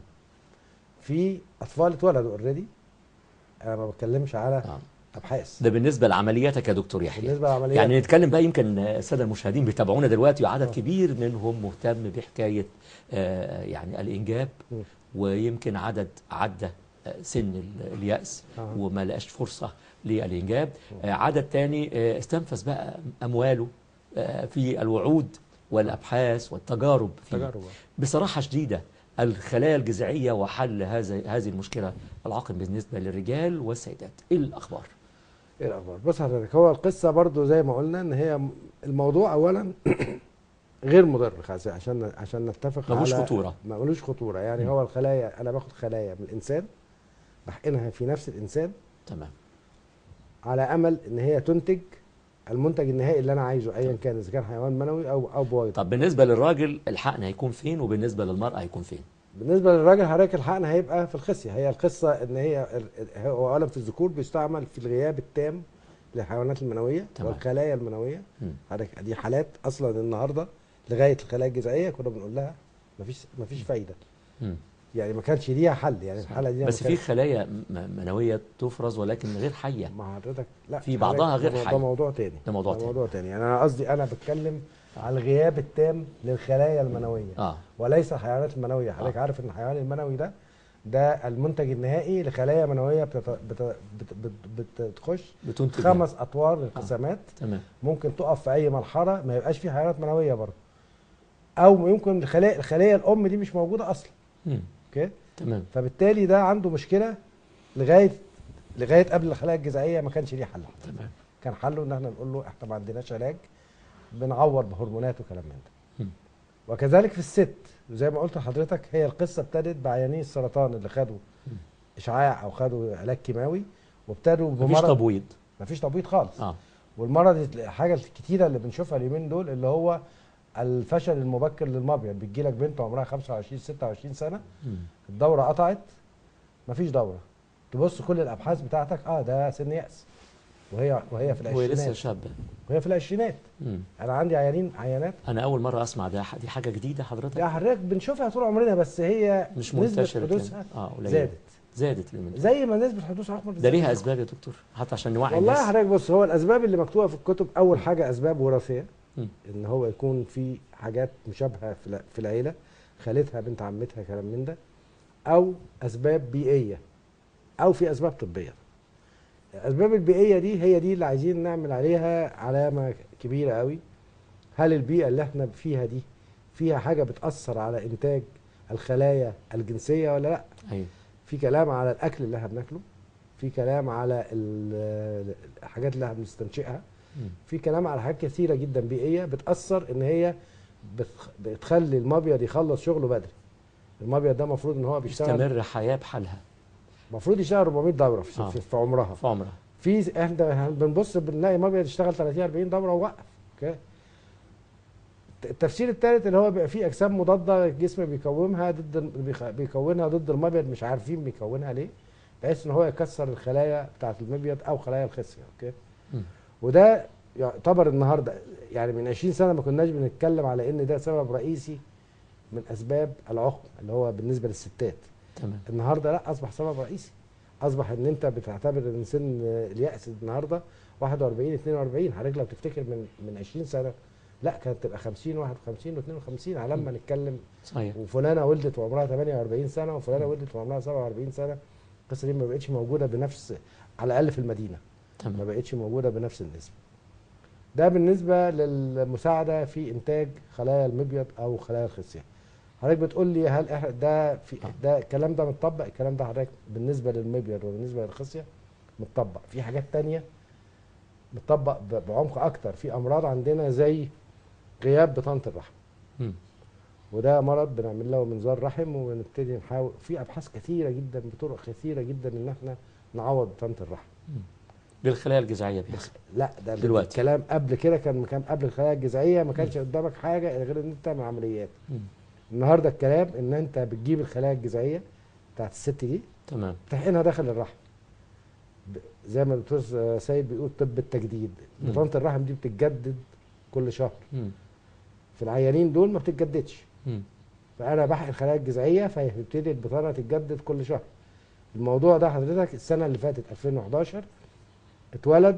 في اطفال اتولدوا اوريدي انا ما بتكلمش على آه. ابحاث ده بالنسبه لعملياتك يا دكتور يحيى بالنسبه للعمليات يعني نتكلم بقى يمكن الساده المشاهدين بيتابعونا دلوقتي وعدد كبير منهم مهتم بحكايه آه، يعني الانجاب مم. ويمكن عدد عدى آه، سن ال- اليأس آه. وما لقاش فرصه للانجاب آه، عدد تاني آه، استنفذ بقى امواله آه، في الوعود والابحاث والتجارب فيه. تجارب بصراحه شديده الخلايا الجذعيه وحل هذا هذه المشكله العقم بالنسبه للرجال والسيدات ايه الاخبار ايه الاخبار بص حضرتك هو القصه برضو زي ما قلنا ان هي م- الموضوع اولا غير مضر خلاص عشان عشان نتفق ملوش على خطورة. ما ملوش خطوره يعني مم. هو الخلايا انا باخد خلايا من الانسان بحقنها في نفس الانسان تمام على امل ان هي تنتج المنتج النهائي اللي انا عايزه ايا كان اذا كان حيوان منوي او او بويضه طب بالنسبه للراجل الحقن هيكون فين وبالنسبه للمراه هيكون فين بالنسبه للراجل حضرتك الحقن هيبقى في الخصيه هي القصه ان هي ال- هو اولا في الذكور بيستعمل في الغياب التام للحيوانات المنويه تمام. والخلايا المنويه مم. حضرتك دي حالات اصلا النهارده لغايه الخلايا الجذعيه كنا بنقول لها مفيش مفيش فايده مم. يعني ما كانش ليها حل يعني الحاله دي بس ما في كانش- خلايا م- منويه تفرز ولكن غير حيه مع حضرتك لا في بعضها حضرتك غير ده حي. موضوع تاني ده موضوع تاني. موضوع تاني يعني انا قصدي انا بتكلم على الغياب التام للخلايا المنويه اه وليس الحيوانات المنويه حضرتك عارف ان الحيوان المنوي ده ده المنتج النهائي لخلايا منويه بتت... بت... بت... بت... بتخش بتنتج خمس اطوار للقسمات تمام ممكن تقف في اي مرحله ما يبقاش في حيوانات منويه برضه او يمكن الخلايا الخليه الام دي مش موجوده اصلا مم. اوكي تمام فبالتالي ده عنده مشكله لغايه لغايه قبل الخلايا الجذعيه ما كانش ليه حل تمام كان حله ان احنا نقول له احنا ما عندناش علاج بنعور بهرمونات وكلام من ده مم. وكذلك في الست زي ما قلت لحضرتك هي القصه ابتدت بعيانين السرطان اللي خدوا مم. اشعاع او خدوا علاج كيماوي وابتدوا مفيش بمرض تبويض مفيش تبويض خالص اه والمرض الحاجه الكتيره اللي بنشوفها اليومين دول اللي هو الفشل المبكر للمبيض بتجي لك بنت عمرها 25 26 سنه مم. الدوره قطعت مفيش دوره تبص كل الابحاث بتاعتك اه ده سن يأس وهي وهي في وهي لسه العشرينات شابه وهي في العشرينات مم. انا عندي عيانين عيانات انا اول مره اسمع ده دي حاجه جديده حضرتك ده حضرتك بنشوفها طول عمرنا بس هي مش نسبة منتشره حدوثها كده. اه قليله زادت زادت اليومين دول. زي ما نسبه حدوث عقم ده ليها اسباب يا دكتور حتى عشان نوعي والله الناس حضرتك بص هو الاسباب اللي مكتوبه في الكتب اول حاجه اسباب وراثيه مم. ان هو يكون في حاجات مشابهه في الع- في العيله خالتها بنت عمتها كلام من ده او اسباب بيئيه او في اسباب طبيه الاسباب البيئيه دي هي دي اللي عايزين نعمل عليها علامه كبيره قوي هل البيئه اللي احنا فيها دي فيها حاجه بتاثر على انتاج الخلايا الجنسيه ولا لا ايوه في كلام على الاكل اللي احنا بناكله في كلام على ال- الحاجات اللي احنا بنستنشقها مم. في كلام على حاجات كثيره جدا بيئيه بتاثر ان هي بتخ- بتخلي المبيض يخلص شغله بدري المبيض ده المفروض ان هو بيشتغل يستمر حياه بحالها المفروض يشتغل 400 دوره في, آه. في, في عمرها في عمرها في احنا بنبص بنلاقي مبيض يشتغل 30 40 دوره ووقف اوكي التفسير الثالث اللي هو بيبقى فيه اجسام مضاده الجسم بيكونها ضد بيخ- بيكونها ضد المبيض مش عارفين بيكونها ليه بحيث ان هو يكسر الخلايا بتاعه المبيض او خلايا الخصيه اوكي مم. وده يعتبر النهارده يعني من 20 سنه ما كناش بنتكلم على ان ده سبب رئيسي من اسباب العقم اللي هو بالنسبه للستات تمام النهارده لا اصبح سبب رئيسي اصبح ان انت بتعتبر ان سن اليأس النهارده 41 42 حضرتك لو تفتكر من من 20 سنه لا كانت تبقى 50 51 و52 على لما نتكلم صحيح وفلانه ولدت وعمرها 48 سنه وفلانه ولدت وعمرها 47 سنه القصه دي ما بقتش موجوده بنفس على الاقل في المدينه ما تمام بقتش موجوده بنفس النسبه ده بالنسبه للمساعده في انتاج خلايا المبيض او خلايا الخصيه حضرتك بتقول لي هل إح- ده في ده الكلام ده متطبق الكلام ده حضرتك بالنسبه للمبيض وبالنسبه للخصيه متطبق في حاجات تانية متطبق ب- بعمق اكتر في امراض عندنا زي غياب بطانه الرحم مم. وده مرض بنعمل له منظار رحم ونبتدي نحاول في ابحاث كثيره جدا بطرق كثيره جدا ان احنا نعوض بطانه الرحم بالخلايا الجذعيه بس لا ده دلوقتي. الكلام قبل كده كان كان قبل الخلايا الجذعيه ما كانش قدامك حاجه غير ان انت تعمل عمليات مم. النهارده الكلام ان انت بتجيب الخلايا الجذعيه بتاعت الست دي تمام تحقنها داخل الرحم ب- زي ما الدكتور سيد بيقول طب التجديد مم. بطانه الرحم دي بتتجدد كل شهر مم. في العيانين دول ما بتتجددش مم. فانا بحقن الخلايا الجذعيه فيبتدي البطانه تتجدد كل شهر الموضوع ده حضرتك السنه اللي فاتت 2011 اتولد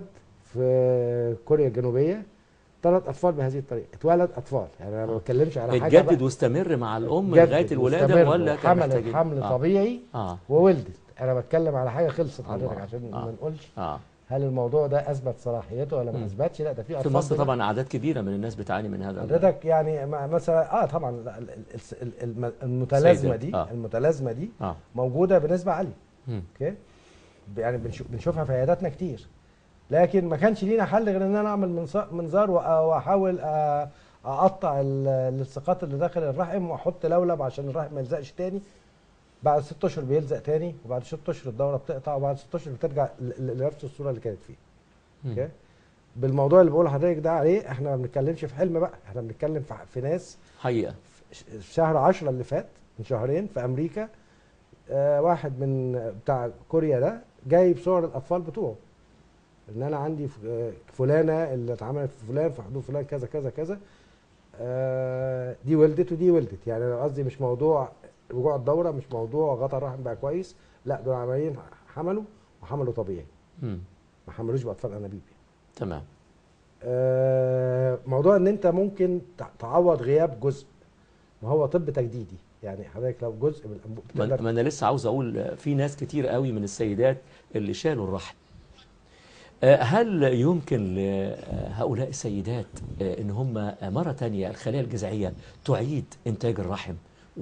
في كوريا الجنوبيه ثلاث اطفال بهذه الطريقه اتولد اطفال يعني انا ما بتكلمش على حاجه اتجدد بقى. واستمر مع الام اتجدد لغايه الولاده واستمر ولا كان وحمل محتاج حمل آه. طبيعي اه وولدت انا بتكلم على حاجه خلصت حضرتك الله. عشان آه. ما نقولش اه هل الموضوع ده اثبت صلاحيته ولا مم. ما اثبتش لا ده في في اطفال مصر بنا- طبعا اعداد كبيره من الناس بتعاني من هذا ال- حضرتك يعني ما- مثلا اه طبعا لا، ال- ال- ال- الم- المتلازمه سيدات، دي آه. المتلازمه دي اه موجوده بنسبه عاليه مم. اوكي ب- يعني بنشوف بنشوفها في عياداتنا كتير لكن ما كانش لينا حل غير ان انا اعمل منص- منظار وأ- واحاول أ- اقطع ال- الالتصاقات اللي داخل الرحم واحط لولب عشان الرحم ما يلزقش تاني بعد ست اشهر بيلزق تاني وبعد ست اشهر الدوره بتقطع وبعد ست اشهر بترجع ل- ل- لنفس الصوره اللي كانت فيها مم. اوكي بالموضوع اللي بقول لحضرتك ده عليه احنا ما بنتكلمش في حلم بقى احنا بنتكلم في, في ناس حقيقه في شهر 10 اللي فات من شهرين في امريكا آه واحد من بتاع كوريا ده جايب صور الاطفال بتوعه ان انا عندي ف- آه، فلانه اللي اتعملت في فلان في حدود فلان كذا كذا كذا آه دي ولدت ودي ولدت يعني انا قصدي مش موضوع رجوع الدوره مش موضوع غطى الرحم بقى كويس لا دول عمالين حملوا وحملوا طبيعي مم. ما حملوش باطفال انابيب تمام آه، موضوع ان انت ممكن تع- تعوض غياب جزء ما هو طب تجديدي يعني حضرتك لو جزء من الانبوب ما بتقدر ما انا لسه عاوز اقول آه، في ناس كتير قوي من السيدات اللي شالوا الرحم آه، هل يمكن لهؤلاء السيدات آه، ان هم آه، مره تانية الخلايا الجذعيه تعيد انتاج الرحم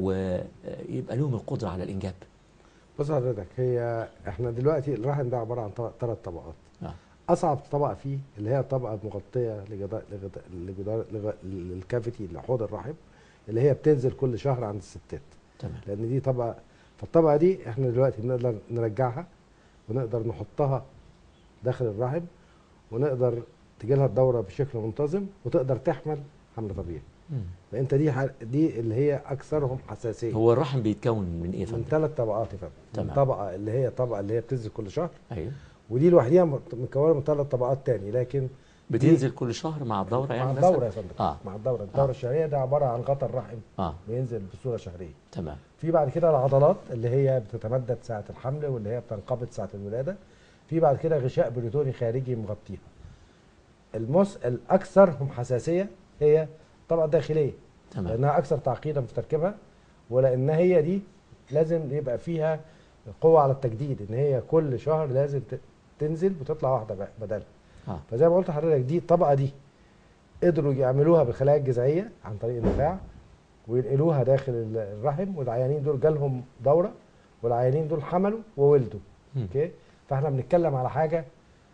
ويبقى لهم القدره على الانجاب بص حضرتك هي احنا دلوقتي الرحم ده عباره عن ثلاث طبقات آه. اصعب طبقه فيه اللي هي الطبقه المغطيه لجدار لجدار لجدار لغ- للكافيتي لحوض الرحم اللي هي بتنزل كل شهر عند الستات تمام لان دي طبقه فالطبقه دي احنا دلوقتي بنقدر نرجعها ونقدر نحطها داخل الرحم ونقدر تجي لها الدوره بشكل منتظم وتقدر تحمل حمل طبيعي مم. فانت دي ح- دي اللي هي اكثرهم حساسيه هو الرحم بيتكون من ايه يا من فندم؟ ثلاث طبقات يا فندم تمام. من طبقه اللي هي الطبقه اللي هي بتنزل كل شهر ايوه ودي لوحديها مت- مكونه من ثلاث طبقات تاني لكن بتنزل كل شهر مع الدوره يعني مع مثلاً؟ الدوره يا فندم اه مع الدوره الدوره آه. الشهريه ده عباره عن غطا الرحم اه بينزل بصوره شهريه تمام في بعد كده العضلات اللي هي بتتمدد ساعه الحمل واللي هي بتنقبض ساعه الولاده في بعد كده غشاء بريتوني خارجي مغطيها المس الاكثرهم حساسيه هي الطبقه الداخليه تمام لانها اكثر تعقيدا في تركيبها ولان هي دي لازم يبقى فيها قوه على التجديد ان هي كل شهر لازم ت- تنزل وتطلع واحده ب- بدلها اه فزي ما قلت لحضرتك دي الطبقه دي قدروا يعملوها بالخلايا الجذعيه عن طريق النخاع وينقلوها داخل ال- الرحم والعيانين دول جالهم دوره والعيانين دول حملوا وولدوا مم. اوكي فاحنا بنتكلم على حاجه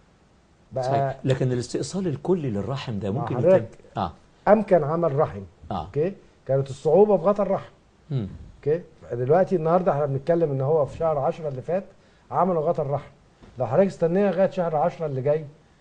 بقى صحيح لكن الاستئصال الكلي للرحم ده مع ممكن حضرتك يتم اه امكن عمل رحم اه اوكي كانت الصعوبه في غطا الرحم مم. اوكي دلوقتي النهارده احنا بنتكلم ان هو في شهر 10 اللي فات عملوا غطا الرحم لو حضرتك استنينا لغايه شهر 10 اللي جاي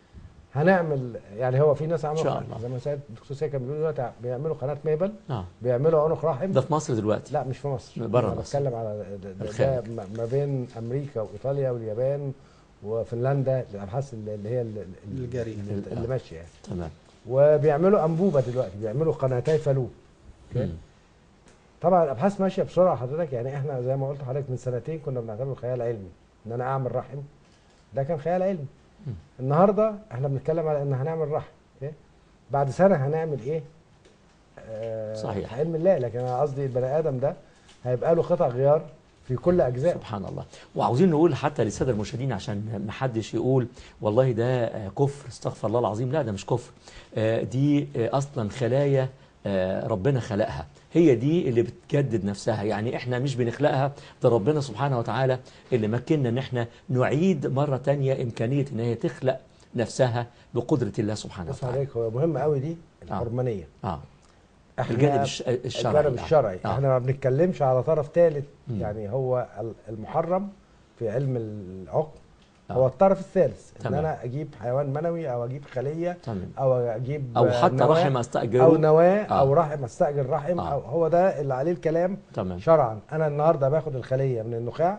هنعمل يعني هو في ناس عملوا شاء قناة- الله. زي ما سيد الدكتور سيد كان بيقول دلوقتي بيعملوا قناه ميبل اه بيعملوا عنق رحم ده في مصر دلوقتي لا مش في مصر بره أنا مصر. بتكلم على ده- ده, ده الخارج. ما- ما بين امريكا وايطاليا واليابان وفنلندا الابحاث اللي اللي هي اللي, الجارية. اللي, اللي ماشيه يعني تمام وبيعملوا انبوبه دلوقتي بيعملوا قناتي فالوب اوكي مم. طبعا الابحاث ماشيه بسرعه حضرتك يعني احنا زي ما قلت لحضرتك من سنتين كنا بنعتبره خيال علمي ان انا اعمل رحم ده كان خيال علمي مم. النهارده احنا بنتكلم على ان هنعمل رحم اوكي بعد سنه هنعمل ايه آه صحيح. في علم الله لكن انا قصدي البني ادم ده هيبقى له قطع غيار في كل اجزاء سبحان الله وعاوزين نقول حتى للساده المشاهدين عشان ما حدش يقول والله ده آه، كفر استغفر الله العظيم لا ده مش كفر آه، دي آه، اصلا خلايا آه، ربنا خلقها هي دي اللي بتجدد نفسها يعني احنا مش بنخلقها ده ربنا سبحانه وتعالى اللي مكننا ان احنا نعيد مرة تانية امكانية ان هي تخلق نفسها بقدرة الله سبحانه بص وتعالى عليك هو مهم قوي دي الحرمانيه اه احنا الجانب الش- الشرعي الجانب آه. الشرعي آه. احنا ما بنتكلمش على طرف ثالث مم. يعني هو ال- المحرم في علم العقم آه. هو الطرف الثالث ان تمام. انا اجيب حيوان منوي او اجيب خليه تمام او اجيب او آه، حتى نواة رحم استأجره او نواه آه. او رحم استاجر رحم آه. أو هو ده اللي عليه الكلام تمام شرعا انا النهارده باخد الخليه من النخاع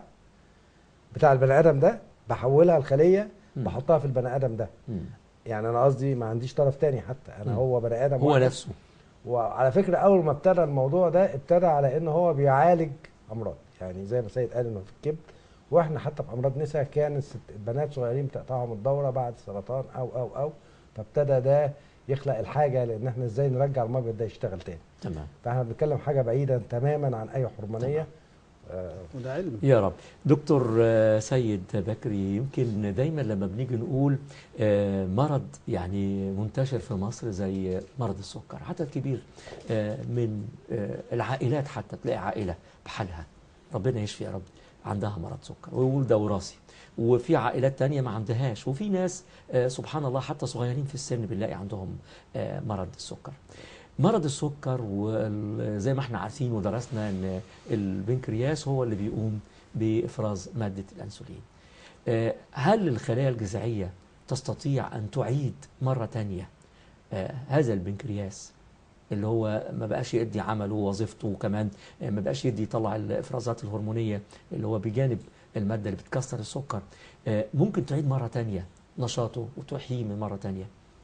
بتاع البني ادم ده بحولها الخليه مم. بحطها في البني ادم ده مم. يعني انا قصدي ما عنديش طرف تاني حتى انا مم. هو بني ادم هو واحد. نفسه وعلى فكره اول ما ابتدى الموضوع ده ابتدى على ان هو بيعالج امراض يعني زي ما سيد قال انه في الكبد واحنا حتى في امراض نساء كان الست البنات صغيرين بتقطعهم الدوره بعد السرطان او او او فابتدى ده يخلق الحاجه لان احنا ازاي نرجع المبيض ده يشتغل تاني تمام فاحنا بنتكلم حاجه بعيده تماما عن اي حرمانيه آه وده علم يا رب دكتور آه، سيد بكري يمكن دايما لما بنيجي نقول آه، مرض يعني منتشر في مصر زي مرض السكر عدد كبير آه، من آه، العائلات حتى تلاقي عائلة بحالها ربنا يشفي يا رب عندها مرض سكر ويقول ده وراثي وفي عائلات تانية ما عندهاش وفي ناس آه، سبحان الله حتى صغيرين في السن بنلاقي عندهم آه، مرض السكر مرض السكر وزي ما احنا عارفين ودرسنا ان البنكرياس هو اللي بيقوم بافراز ماده الانسولين. آه، هل الخلايا الجذعيه تستطيع ان تعيد مره تانية آه، هذا البنكرياس اللي هو ما بقاش يدي عمله ووظيفته وكمان آه، ما بقاش يدي يطلع الافرازات الهرمونيه اللي هو بجانب الماده اللي بتكسر السكر آه، ممكن تعيد مره تانية نشاطه وتحييه من مره تانية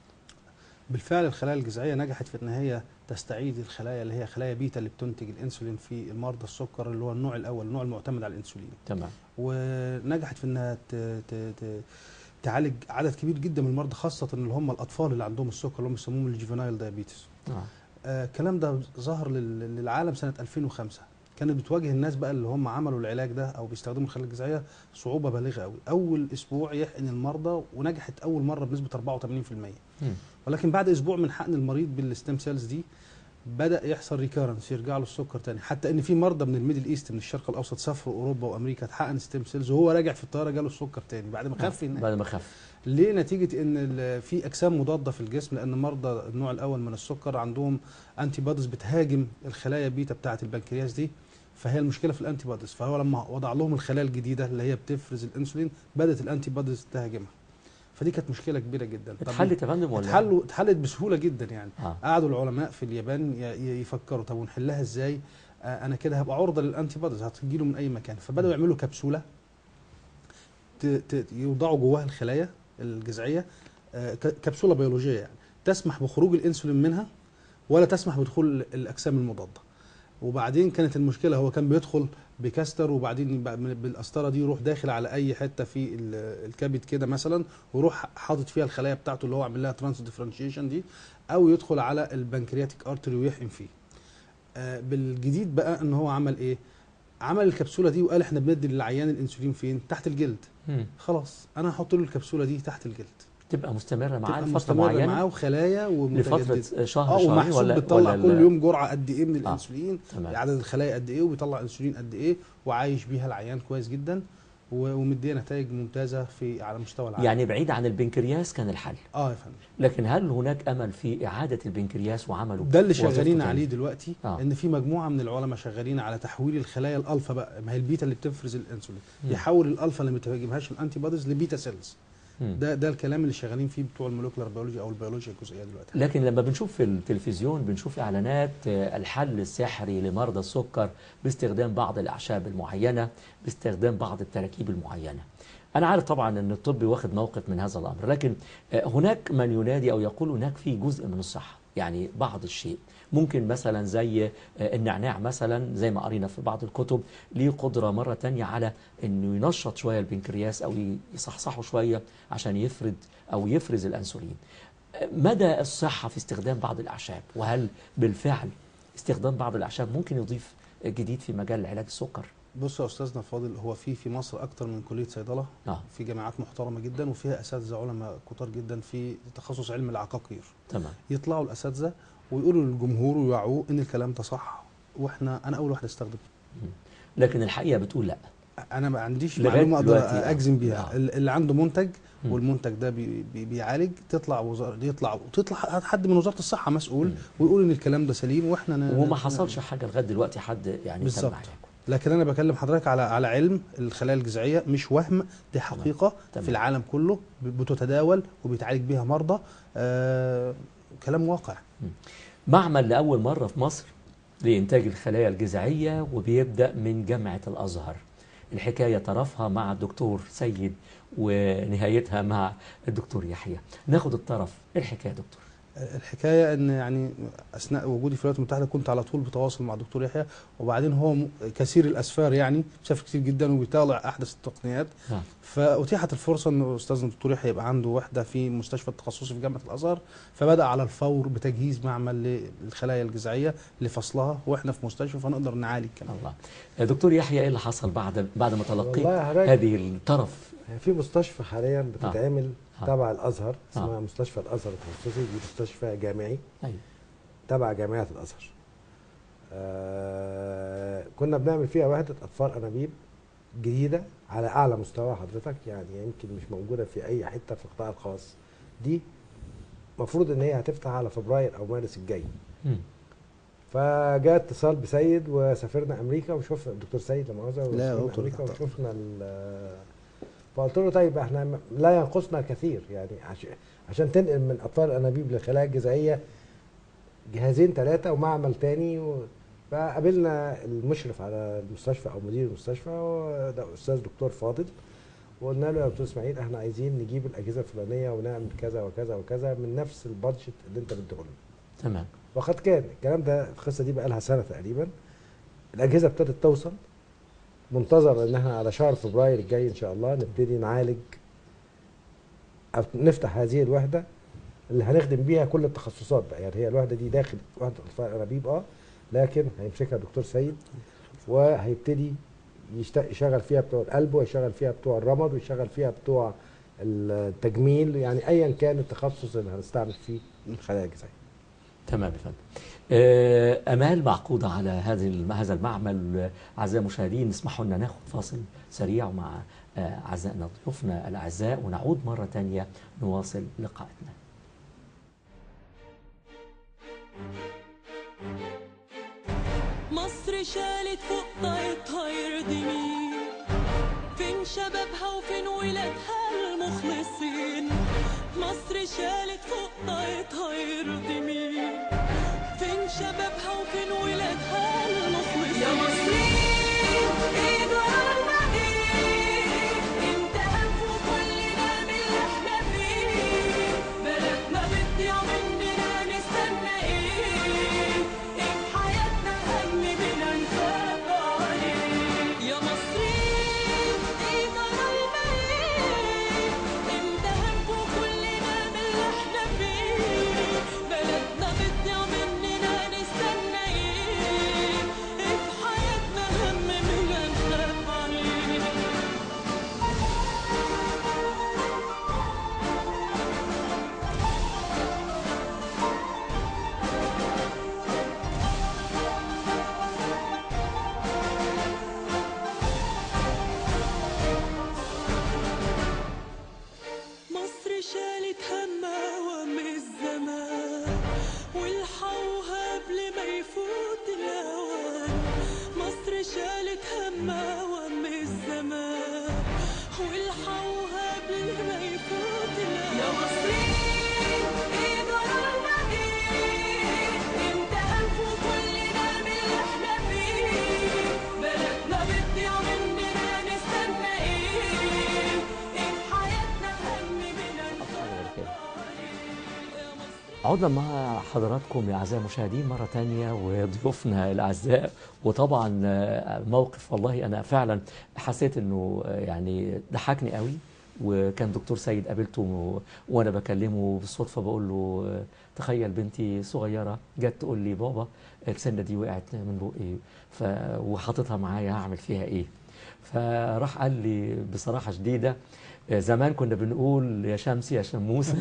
بالفعل الخلايا الجذعيه نجحت في ان هي تستعيد الخلايا اللي هي خلايا بيتا اللي بتنتج الانسولين في مرضى السكر اللي هو النوع الاول النوع المعتمد على الانسولين تمام ونجحت في انها ت... ت... ت... تعالج عدد كبير جدا من المرضى خاصه اللي هم الاطفال اللي عندهم السكر اللي هم بيسموهم الجيفينايل دايابيتس آه. آه، الكلام ده ظهر لل- للعالم سنه 2005 كانت بتواجه الناس بقى اللي هم عملوا العلاج ده او بيستخدموا الخلايا الجذعيه صعوبه بالغه قوي اول اسبوع يحقن المرضى ونجحت اول مره بنسبه 84% مم. ولكن بعد اسبوع من حقن المريض بالستيم سيلز دي بدا يحصل ريكارنس يرجع له السكر تاني حتى ان في مرضى من الميدل ايست من الشرق الاوسط سافروا اوروبا وامريكا اتحقن ستيم سيلز وهو راجع في الطياره جاله السكر تاني بعد ما خف هناك بعد ما خف ليه نتيجه ان ال- في اجسام مضاده في الجسم لان مرضى النوع الاول من السكر عندهم انتي بوديز بتهاجم الخلايا بيتا بتاعه البنكرياس دي فهي المشكله في الانتي بوديز فهو لما وضع لهم الخلايا الجديده اللي هي بتفرز الانسولين بدات الانتي بوديز تهاجمها فدي كانت مشكله كبيره جدا طب اتحلت يا فندم ولا اتحلوا اتحلت بسهوله جدا يعني آه. قعدوا العلماء في اليابان ي- ي- يفكروا طب ونحلها ازاي آه انا كده هبقى عرضه للانتي بوديز هتجيله من اي مكان فبداوا يعملوا كبسوله ت- ت- يوضعوا جواها الخلايا الجذعيه آه ك- كبسوله بيولوجيه يعني تسمح بخروج الانسولين منها ولا تسمح بدخول الاجسام المضاده وبعدين كانت المشكله هو كان بيدخل بكاستر وبعدين بقى من- بالقسطره دي يروح داخل على اي حته في ال- الكبد كده مثلا ويروح حاطط فيها الخلايا بتاعته اللي هو عامل لها ترانس ديفرنشيشن دي او يدخل على البنكرياتيك ارتري ويحقن فيه آه، بالجديد بقى ان هو عمل ايه عمل الكبسوله دي وقال احنا بندي للعيان الانسولين فين تحت الجلد مم. خلاص انا هحط له الكبسوله دي تحت الجلد تبقى مستمرة معاه تبقى لفترة مستمرة معينة معاه وخلايا ومتجدده لفترة شهر اه شهرين ومحسوب ولا بتطلع ولا كل ال- يوم جرعه قد ايه من الانسولين تمام عدد الخلايا قد ايه وبيطلع انسولين قد ايه وعايش بيها العيان كويس جدا و- ومديه نتائج ممتازه في على مستوى العالم يعني بعيد عن البنكرياس كان الحل اه يا فندم لكن هل هناك أمل في إعادة البنكرياس وعمله ده اللي وظيفته شغالين تاني؟ عليه دلوقتي آه. ان في مجموعه من العلماء شغالين على تحويل الخلايا الالفا بقى ما هي البيتا اللي بتفرز الانسولين مم. يحول الالفا اللي ما بتهاجمهاش الانتي بوديز لبيتا سيلز مم. ده ده الكلام اللي شغالين فيه بتوع المولكيولر بيولوجي او البيولوجيا الجزئيه دلوقتي لكن لما بنشوف في التلفزيون بنشوف إعلانات آه، الحل السحري لمرضى السكر باستخدام بعض الأعشاب المعينة باستخدام بعض التراكيب المعينة أنا عارف طبعا أن الطب واخد موقف من هذا الأمر لكن آه، هناك من ينادي أو يقول هناك في جزء من الصحة يعني بعض الشيء ممكن مثلا زي آه، النعناع مثلا زي ما قرينا في بعض الكتب ليه قدرة مرة تانية على أنه ينشط شوية البنكرياس أو يصحصحه شوية عشان يفرد أو يفرز الأنسولين مدى الصحة في استخدام بعض الأعشاب وهل بالفعل استخدام بعض الأعشاب ممكن يضيف جديد في مجال علاج السكر بص يا استاذنا الفاضل هو في في مصر اكتر من كليه صيدله اه في جامعات محترمه جدا وفيها اساتذه علماء كتار جدا في تخصص علم العقاقير تمام يطلعوا الاساتذه ويقولوا للجمهور ويوعوه ان الكلام ده صح واحنا انا اول واحد استخدم لكن الحقيقه بتقول لا انا ما عنديش لغاية معلومه اقدر دلوقتي، آه. اجزم بيها آه. ال- اللي عنده منتج مم. والمنتج ده بي بي بيعالج تطلع وزاره يطلع وتطلع حد من وزاره الصحه مسؤول مم. ويقول ان الكلام ده سليم واحنا ن- وما ن- حصلش حاجه لغايه دلوقتي حد يعني بالظبط. تم عليكم لكن انا بكلم حضرتك على على علم الخلايا الجذعيه مش وهم دي حقيقه تمام. في العالم كله ب- بتتداول وبيتعالج بيها مرضى آه كلام واقع معمل لاول مره في مصر لانتاج الخلايا الجذعيه وبيبدا من جامعه الازهر الحكايه طرفها مع الدكتور سيد ونهايتها مع الدكتور يحيى ناخد الطرف إيه الحكايه يا دكتور الحكايه ان يعني اثناء وجودي في الولايات المتحده كنت على طول بتواصل مع الدكتور يحيى وبعدين هو م- كثير الاسفار يعني سافر كتير جدا وبيطالع احدث التقنيات آه. فاتيحت الفرصه ان استاذنا الدكتور يحيى يبقى عنده وحده في مستشفى التخصصي في جامعه الازهر فبدا على الفور بتجهيز معمل للخلايا الجذعيه لفصلها واحنا في مستشفى فنقدر نعالج كمان الله آه، دكتور يحيى ايه اللي حصل بعد بعد ما تلقيت والله يا حضرتك- هذه الطرف في مستشفى حاليا بتتعمل آه. تبع الازهر آه. اسمها مستشفى الازهر التخصصي دي مستشفى جامعي ايوه تبع جامعه الازهر آه كنا بنعمل فيها وحده اطفال انابيب جديده على اعلى مستوى حضرتك يعني يمكن مش موجوده في اي حته في القطاع الخاص دي المفروض ان هي هتفتح على فبراير او مارس الجاي مم. فجاء اتصال بسيد وسافرنا امريكا وشفنا الدكتور سيد لما لا، سافرنا دكتور امريكا تحت وشفنا ال- فقلت له طيب احنا م- لا ينقصنا كثير يعني عشان عشان تنقل من اطفال الانابيب للخلايا الجذعيه جهازين ثلاثه ومعمل تاني و... فقابلنا المشرف على المستشفى او مدير المستشفى وده استاذ دكتور فاضل وقلنا له يا دكتور اسماعيل احنا عايزين نجيب الاجهزه الفلانيه ونعمل كذا وكذا وكذا من نفس البادجت اللي انت بتديهولنا تمام وقد كان الكلام ده القصه دي بقى لها سنه تقريبا الاجهزه ابتدت توصل منتظر ان احنا على شهر فبراير الجاي ان شاء الله نبتدي نعالج أو نفتح هذه الوحده اللي هنخدم بيها كل التخصصات بقى يعني هي الوحده دي داخل وحده اطفال انابيب اه لكن هيمسكها الدكتور سيد وهيبتدي يشت- يشغل فيها بتوع القلب ويشغل فيها بتوع الرمد ويشغل فيها بتوع التجميل يعني ايا كان التخصص اللي هنستعمل فيه الخلايا الجذعيه تمام يا فندم آه، امال معقوده على هذه الم- هذا المعمل آه، اعزائي المشاهدين اسمحوا لنا ناخد فاصل سريع مع آه، اعزائنا ضيوفنا الاعزاء ونعود مره ثانيه نواصل لقاءاتنا مصر شالت فوق طاقتها يرضي مين فين شبابها وفين ولادها المخلصين مصر شالت فوق طاقتها يرضي مين فين شبابها وفين ولادها المخلصين يا مصريين ايه جرالنا ايه انت هنفوق كلنا من اللي احنا فيه بلدنا بتضيع مننا نستنى ايه ايه في حياتنا هم بينا نخاف عليه يا مصريين ايه جرالنا ايه انت هنفوق كلنا من اللي احنا فيه بلدنا بتضيع مننا نستنى ايه ايه في حياتنا هم بينا نخاف عليه مصر شالت همها وهم الزمان والحوها قبل ما يفوت الأوان مصر شالت همها وهم الزمان والحوها قبل ما يفوت الأوان يا مصريين ايه جرالنا ايه انت هنفوق كلنا من اللي احنا فيه بلدنا بتضيع مننا نستنى ايه ايه في حياتنا هم بينا عدنا مع حضراتكم يا اعزائي المشاهدين مره تانية وضيوفنا الاعزاء وطبعا آه، موقف والله انا فعلا حسيت انه آه، يعني ضحكني قوي وكان دكتور سيد قابلته و- وانا بكلمه بالصدفه بقول له آه، تخيل بنتي صغيره جت تقول لي بابا السنه دي وقعت من بقي ف وحاططها معايا هعمل فيها ايه فراح قال لي بصراحه شديده آه، زمان كنا بنقول يا شمس يا شموسه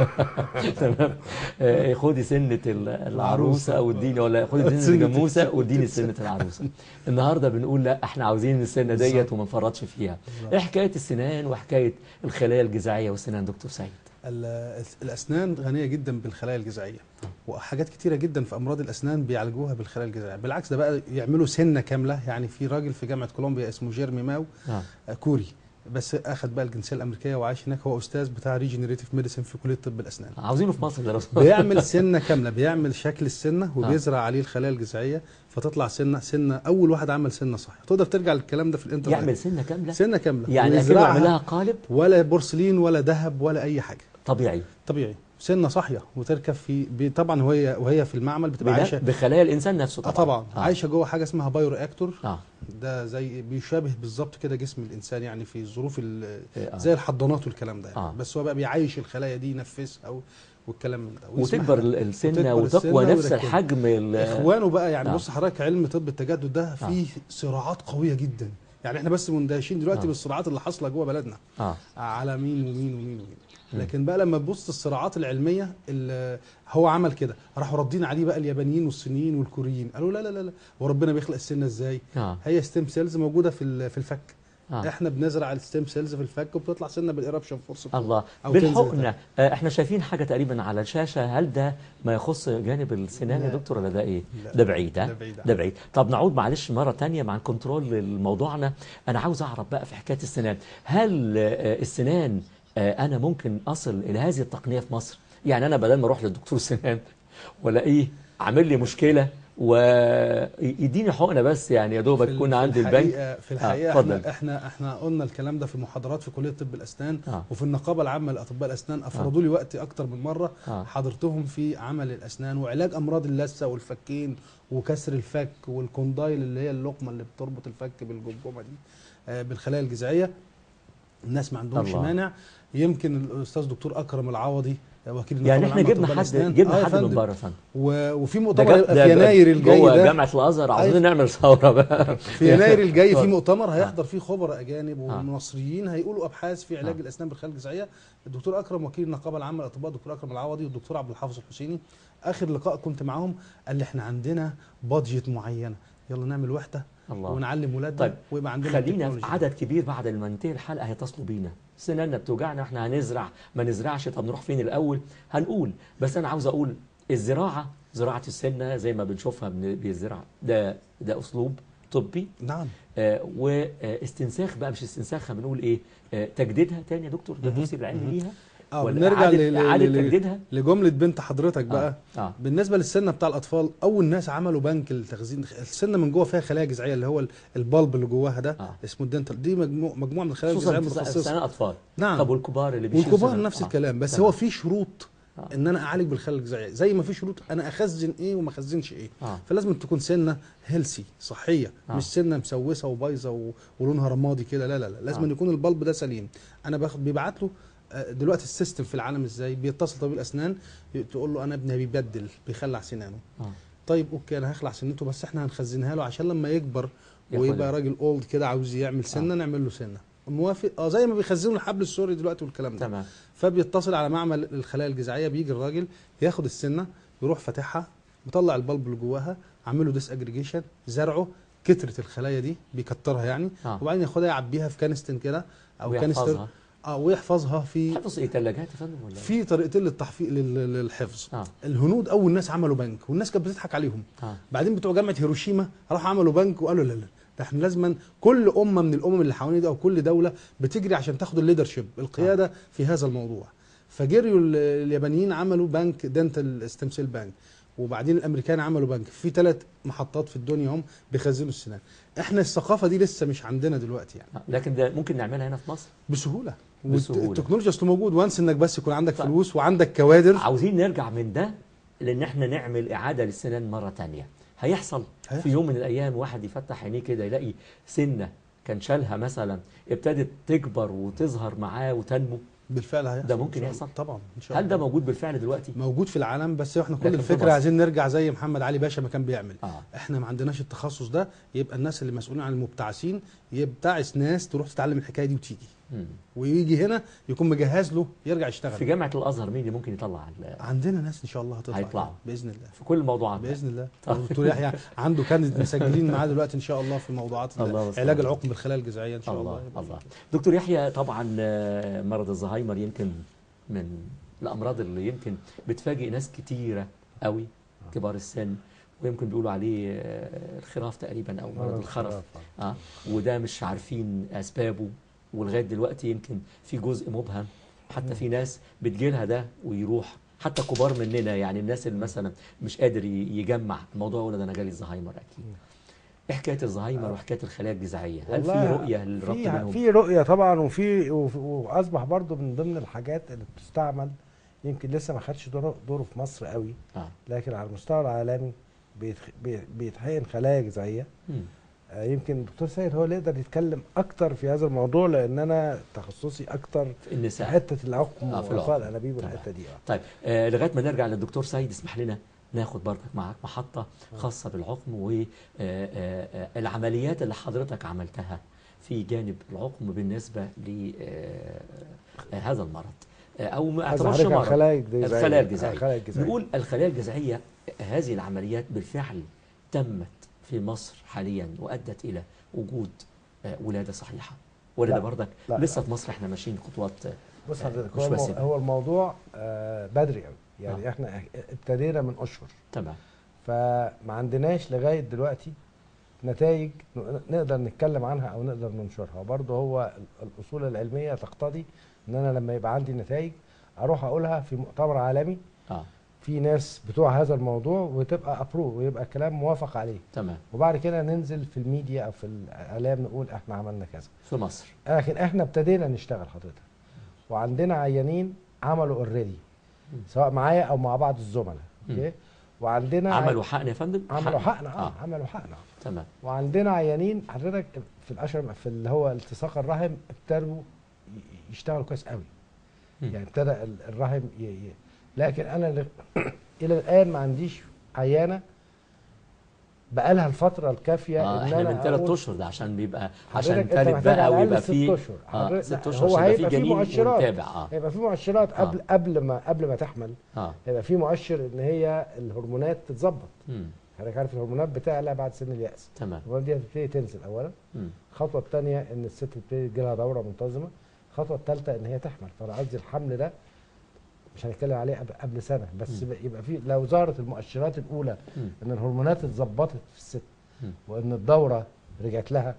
تمام آه، خدي سنه ال- العروسه او اديني ولا خدي سنه سنة الجاموسه واديني سنه العروسه النهارده بنقول لا احنا عاوزين السنه ديت بالظبط. وما نفرطش فيها ايه حكايه السنان وحكايه الخلايا الجذعيه والسنان دكتور سيد ال- الاسنان غنيه جدا بالخلايا الجذعيه وحاجات كتيره جدا في امراض الاسنان بيعالجوها بالخلايا الجذعيه بالعكس ده بقى يعملوا سنه كامله يعني في راجل في جامعه كولومبيا اسمه جيرمي ماو اه آه، كوري بس اخذ بقى الجنسيه الامريكيه وعايش هناك هو استاذ بتاع ريجنريتيف ميديسن في كليه طب الاسنان عاوزينه في مصر ده لو سمحت. بيعمل سنه كامله بيعمل شكل السنه وبيزرع عليه الخلايا الجذعيه فتطلع سنه سنه اول واحد عمل سنه صح تقدر ترجع للكلام ده في الانترنت يعمل سنه كامله سنه كامله يعني اكنه ويزرعها يعمل لها قالب ولا بورسلين ولا ذهب ولا اي حاجه طبيعي طبيعي سنه صاحيه وتركب في بي- طبعا وهي وهي في المعمل بتبقى بدا- عايشه بخلايا الانسان نفسه اه طبعا طبعا آه. عايشه جوه حاجه اسمها بايو رياكتور اه ده زي بيشابه بالظبط كده جسم الانسان يعني في الظروف ال- آه. زي الحضانات والكلام ده يعني. آه. بس هو بقى بيعيش الخلايا دي ينفسها و- والكلام من ده وتكبر ويسمح- ال- السنه وتكبر وتقوى السنة نفس ويركبها. الحجم ال- اخوانه بقى يعني آه. بص حضرتك علم طب التجدد ده آه. فيه صراعات قويه جدا يعني احنا بس مندهشين دلوقتي آه. بالصراعات اللي حاصله جوه بلدنا اه على مين ومين ومين ومين مم. لكن بقى لما تبص الصراعات العلميه اللي هو عمل كده راحوا ردين عليه بقى اليابانيين والصينيين والكوريين قالوا لا لا لا لا وربنا بيخلق السنه ازاي اه هي ستيم سيلز موجوده في ال- في الفك آه. احنا بنزرع الستيم سيلز في الفك وبتطلع سنه بالإيرابشن فورس الله أو تنزل بالحقنه آه، احنا شايفين حاجه تقريبا على الشاشه هل ده ما يخص جانب السنان يا لا. دكتور ولا ده ايه لا. ده بعيد ها ده بعيد ده بعيد طب نعود معلش مره تانية مع كنترول موضوعنا انا عاوز اعرف بقى في حكايه السنان هل آه، السنان آه، انا ممكن اصل الى هذه التقنيه في مصر يعني انا بدل ما اروح للدكتور سنان والاقيه عامل لي مشكله ويديني حقنه بس يعني يا دوبك في تكون ال- عندي في البنك الحقيقه في الحقيقه اتفضل. احنا, احنا احنا قلنا الكلام ده في محاضرات في كليه طب الاسنان آه. وفي النقابه العامه لاطباء الاسنان افرضوا لي وقتي اكتر من مره آه. حضرتهم في عمل الاسنان وعلاج امراض اللثه والفكين وكسر الفك والكوندايل اللي هي اللقمه اللي بتربط الفك بالجمجمه دي آه، بالخلايا الجذعيه الناس ما عندهمش الله. مانع يمكن الاستاذ دكتور اكرم العوضي وكيل يعني النقابة احنا العامة جبنا لأطباء حد الأسنان. جبنا آه يا حد من فندم. بره يا فندم و- وفي ده مؤتمر جاب- هيبقى ده في يناير الجاي جوه ده جامعه الازهر عاوزين أيوة. نعمل ثوره بقى في يناير الجاي في اتفضل. مؤتمر هيحضر فيه خبراء اجانب ومصريين هيقولوا ابحاث في علاج آه. الاسنان بالخلايا الجذعيه الدكتور اكرم وكيل النقابه العامه للاطباء الدكتور اكرم العوضي والدكتور عبد الحافظ الحسيني اخر لقاء كنت معاهم قال لي احنا عندنا بادجت معينه يلا نعمل وحده الله ونعلم ولادنا طيب، ويبقى عندنا خلينا التكنولوجيا. في عدد كبير بعد ما ننتهي الحلقه هيتصلوا بينا سناننا بتوجعنا احنا هنزرع ما نزرعش طب نروح فين الاول هنقول بس انا عاوز اقول الزراعه زراعه السنه زي ما بنشوفها بن- بيزرع ده ده اسلوب طبي نعم آه واستنساخ بقى مش استنساخها بنقول ايه آه تجديدها تاني يا دكتور ده مهم. التفسير العلمي ليها اه ولا بنرجع إعادة- ل- ل- اعاده ل- تجديدها لجمله بنت حضرتك بقى اه, آه. بالنسبه للسنه بتاع الاطفال اول ناس عملوا بنك التخزين السنه من جوه فيها خلايا جذعيه اللي هو ال- البلب اللي جواها ده آه. اسمه الدنتال دي مجموع مجموعه من الخلايا خصوصا الجذعيه في س- في المتخصصه سنه اطفال نعم طب والكبار اللي بيشيلوا والكبار سنة؟ نفس آه. الكلام بس تمام. هو في شروط آه. ان انا اعالج بالخلايا الجذعيه زي ما في شروط انا اخزن ايه وما اخزنش ايه اه فلازم تكون سنه هيلسي صحيه آه. مش سنه مسوسه وبايظه و- ولونها رمادي كده لا لا لا لازم آه. آه. يكون البلب ده سليم انا باخد بيبعت له آه، دلوقتي السيستم في العالم ازاي بيتصل طبيب الاسنان تقول له انا ابني بيبدل بيخلع سنانه اه طيب اوكي انا هخلع سنته بس احنا هنخزنها له عشان لما يكبر ياخدها. ويبقى راجل اولد كده عاوز يعمل سنه آه. آه. نعمل له سنه موافق اه زي ما بيخزنوا الحبل السوري دلوقتي والكلام ده تمام فبيتصل على معمل الخلايا الجذعيه بيجي الراجل ياخد السنه يروح فاتحها مطلع البلب اللي جواها عامل له ديس اجريجيشن زرعه كتره الخلايا دي بيكترها يعني آه. وبعدين ياخدها يعبيها في كانستن كده او كانستر ويحفظها اه ويحفظها في حفظ ايه ثلاجات يا فندم ولا إيه؟ في طريقتين للتحفيظ لل- للحفظ اه الهنود اول ناس عملوا بنك والناس كانت بتضحك عليهم اه بعدين بتوع جامعه هيروشيما راحوا عملوا بنك وقالوا لا لا ده احنا لازما كل امه من الامم اللي حوالينا دي او كل دوله بتجري عشان تاخد الليدرشيب القياده في هذا الموضوع فجريوا ال- اليابانيين عملوا بنك دنتال ستيم سيل بنك وبعدين الامريكان عملوا بنك في ثلاث محطات في الدنيا هم بيخزنوا السنان احنا الثقافه دي لسه مش عندنا دلوقتي يعني آه. لكن ده ممكن نعملها هنا في مصر بسهوله بسهولة. والتكنولوجيا اصله موجود وانس انك بس يكون عندك طيب. فلوس وعندك كوادر عاوزين نرجع من ده لان احنا نعمل اعاده للسنان مره تانية هيحصل في هيحصل. يوم من الايام واحد يفتح عينيه كده يلاقي سنه كان شالها مثلا ابتدت تكبر وتظهر معاه وتنمو بالفعل هيحصل ده إن ممكن شاء يحصل؟ الله. طبعا ان شاء هل ده الله موجود بالفعل دلوقتي؟ موجود في العالم بس احنا كل لكن في الفكره مصر. عايزين نرجع زي محمد علي باشا ما كان بيعمل اه احنا ما عندناش التخصص ده يبقى الناس اللي مسؤولين عن المبتعثين يبتعث ناس تروح تتعلم الحكايه دي وتيجي مم. ويجي هنا يكون مجهز له يرجع يشتغل في جامعه الازهر مين اللي ممكن يطلع ال- عندنا ناس ان شاء الله هتطلع هيطلعوا. يعني باذن الله في كل الموضوعات باذن الله طيب. الدكتور يحيى عنده كان مسجلين معاه دلوقتي ان شاء الله في موضوعات الله يسلمك. علاج العقم بالخلايا الجذعيه ان شاء الله, الله الله دكتور يحيى طبعا آه، مرض الزهايمر يمكن من الامراض اللي يمكن بتفاجئ ناس كتيره قوي كبار السن ويمكن بيقولوا عليه آه، الخراف تقريبا او مرض الخرف اه وده مش عارفين اسبابه ولغايه دلوقتي يمكن في جزء مبهم حتى في ناس بتجيلها ده ويروح حتى كبار مننا يعني الناس اللي مثلا مش قادر ي- يجمع الموضوع يقول ده انا جالي الزهايمر اكيد ايه حكايه الزهايمر وحكايه الخلايا الجذعيه هل في والله رؤيه للربط في بينهم في رؤيه طبعا وفي وف- واصبح برضو من ضمن الحاجات اللي بتستعمل يمكن لسه ما خدش دوره دوره في مصر قوي اه لكن على المستوى العالمي بيتخ- بي- بيتحقن خلايا جذعيه مم. آه، يمكن الدكتور سيد هو اللي يقدر يتكلم اكتر في هذا الموضوع لان انا تخصصي اكتر في في النساء حته العقم آه، في واطفال العقم. الانابيب تمام. والحته دي اه طيب آه لغايه ما نرجع للدكتور سيد اسمح لنا ناخد برضك معاك محطه خاصه بالعقم والعمليات اللي حضرتك عملتها في جانب العقم بالنسبه لهذا المرض آه، او ما عايز اعتبرش أحرك على مرض الخلايا الجذعيه الخلايا آه، الجذعيه الخلايا الجذعيه نقول الخلايا الجذعيه هذه العمليات بالفعل تمت في مصر حاليا وادت الى وجود آه، ولاده صحيحه ولا لا، ده برضك لا، لسه لا. في مصر احنا ماشيين خطوات آه، بص آه، حضرتك مش هو, المو... واسعة. هو الموضوع آه بدري قوي يعني آه. احنا ابتدينا من اشهر تمام فما عندناش لغايه دلوقتي نتائج نقدر نتكلم عنها او نقدر ننشرها وبرضه هو ال- الاصول العلميه تقتضي ان انا لما يبقى عندي نتائج اروح اقولها في مؤتمر عالمي اه في ناس بتوع هذا الموضوع وتبقى ابروف ويبقى الكلام موافق عليه تمام وبعد كده ننزل في الميديا او في الاعلام نقول احنا عملنا كذا في مصر لكن احنا ابتدينا نشتغل حضرتك وعندنا عيانين عملوا اوريدي سواء معايا او مع بعض الزملاء اوكي وعندنا عملوا حقن يا فندم عملوا حقن اه, آه. عملوا حقن آه. تمام وعندنا عيانين حضرتك في الاشهر في اللي هو التصاق الرحم ابتدوا ي- يشتغلوا كويس قوي مم. يعني ابتدى ال- الرحم ي... ي... لكن انا ل... الى الان ما عنديش عيانه بقالها الفتره الكافيه اه ان احنا انا من ثلاث أقول اشهر ده عشان بيبقى عشان حضرتك انت تالت محتاج بقى على ويبقى الاقل ست فيه اشهر اه حضرتك- ست لا، اشهر هو عشان يبقى هيبقى في في جنين مؤشرات ونتابع اه هيبقى في مؤشرات آه. قبل قبل ما قبل ما تحمل اه هيبقى في مؤشر ان هي الهرمونات تتظبط مم. حضرتك عارف الهرمونات بتعلى بعد سن اليأس تمام الهرمونات دي هتبتدي تنزل اولا مم. الخطوه الثانيه ان الست تبتدي تجيلها دوره منتظمه الخطوه الثالثه ان هي تحمل فانا قصدي الحمل ده مش هنتكلم عليه قبل- قبل سنه بس مم. يبقى في لو ظهرت المؤشرات الاولى مم. ان الهرمونات اتظبطت في الست مم. وان الدوره رجعت لها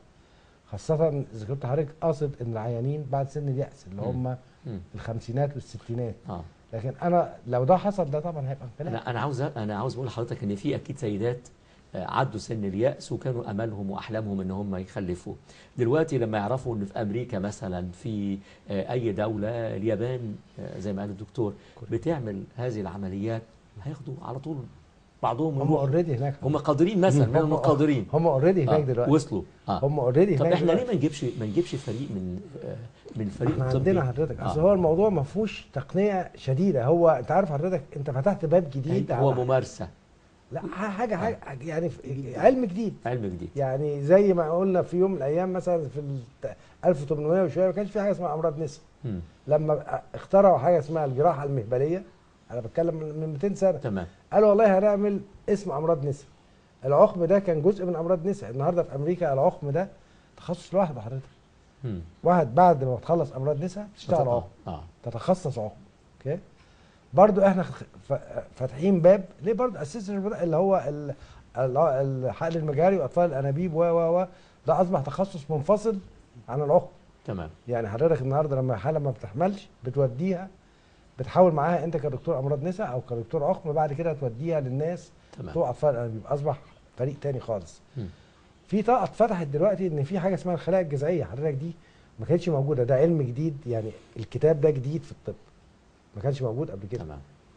خاصه اذا كنت حضرتك قاصد ان العيانين بعد سن اليأس اللي مم. هم مم. الخمسينات والستينات اه لكن انا لو ده حصل ده طبعا هيبقى انقلاب انا انا عاوز انا عاوز اقول لحضرتك ان في اكيد سيدات آه، عدوا سن اليأس وكانوا املهم واحلامهم ان هم يخلفوا دلوقتي لما يعرفوا ان في امريكا مثلا في آه، اي دوله اليابان آه، زي ما قال الدكتور بتعمل هذه العمليات هياخدوا على طول بعضهم هم يروحوا اوريدي هناك هم قادرين مثلا هم- هم قادرين هم اوريدي هناك آه، دلوقتي وصلوا اه هم اوريدي طب هناك احنا ليه دلوقتي. ما نجيبش ما نجيبش فريق من آه، من فريق احنا طبي عندنا حضرتك اصل آه. هو الموضوع ما فيهوش تقنيه شديده هو انت عارف حضرتك انت فتحت باب جديد هو على- ممارسه لا حاجه حاجه يعني في- علم جديد علم جديد يعني زي ما قلنا في يوم من الايام مثلا في ال 1800 وشويه ما كانش في حاجه اسمها امراض نساء مم. لما اخترعوا حاجه اسمها الجراحه المهبليه انا بتكلم من من 200 سنه تمام قالوا والله هنعمل اسم امراض نساء العقم ده كان جزء من امراض نساء النهارده في امريكا العقم ده تخصص لوحده حضرتك مم. واحد بعد ما تخلص امراض نساء تشتغل عقم اه تتخصص عقم اوكي برضو احنا خ- ف- فاتحين باب ليه برضو اساس اللي هو ال- ال- الحقن المجاري واطفال الانابيب و و و ده اصبح تخصص منفصل عن العقم تمام يعني حضرتك النهارده لما حاله ما بتحملش بتوديها بتحاول معاها انت كدكتور امراض نساء او كدكتور عقم بعد كده توديها للناس تمام بتوع اطفال الانابيب اصبح فريق تاني خالص مم. في طاقه اتفتحت دلوقتي ان في حاجه اسمها الخلايا الجذعيه حضرتك دي ما كانتش موجوده ده علم جديد يعني الكتاب ده جديد في الطب ما كانش موجود قبل كده تمام